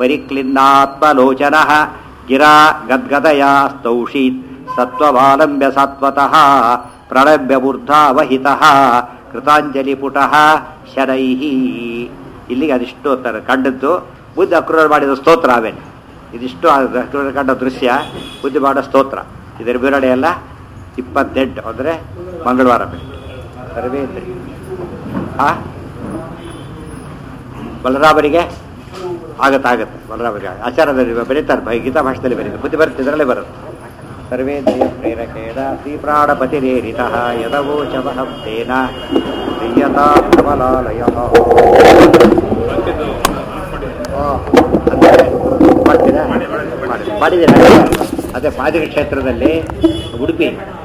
ಪರಿಕ್ಲಿನ್ನಾತ್ಮಲೋಚನಃ ಗಿರಾ ಗದ್ಗದಯಾ ಸ್ತೌಷೀತ್ ಸತ್ವಮಾಲಂಬ್ಯ ಸತ್ವತಃ ಪ್ರಣಮ್ಯ ಮೂರ್ಧಾವಹಿತಃ ಕೃತಾಂಜಲಿಪುಟಃ ಶರೈಃ ಇಲ್ಲಿಗೆ ಅದಿಷ್ಟು ತರ ಕಂಡದ್ದು ಬುದ್ಧ ಅಕ್ರೂರ ಮಾಡಿದ ಸ್ತೋತ್ರ ಅವೇನೆ ಇದಿಷ್ಟು ಆ ಅಕ್ರೂರ ಕಂಡ ದೃಶ್ಯ ಬುದ್ಧಿ ಮಾಡೋ ಸ್ತೋತ್ರ ಇದರ ಬಿರಡೆ ಎಲ್ಲ ಇಪ್ಪತ್ತೆಂಟು ಅಂದರೆ ಮಂಗಳವಾರ ಬೆಳಿಗ್ಗೆ ಸರ್ವೇಂದ್ರಿ ಆ ಬಲರಾಮರಿಗೆ ಆಗತ್ತೆ ಆಗತ್ತೆ ಬಲರಾಮರಿಗೆ ಆಚಾರದಲ್ಲಿ ಬರೀತಾರೆ ಭೈ- ಗೀತಾ ಭಾಷೆಯಲ್ಲಿ ಬರೀತಾರೆ ಬುದ್ಧಿ ಬರುತ್ತೆ ಇದರಲ್ಲೇ ಬರುತ್ತೆ ಸರ್ವೇಂದ್ರಿಯ ಪ್ರೇರಕೇಣ ಶ್ರೀಪ್ರಾಣಪತಿರೇರಿತ ಯದವೋಚಮಹಂ ತೇನ ಪ್ರಿಯತಾ ಕಮಲಾಲಯ ಮಾಡ್ತೀರಾ ಮಾಡಿದ್ದೀರಾ ಅದೇ ಪಾದಿಕ ಕ್ಷೇತ್ರದಲ್ಲಿ ಉಡುಪಿ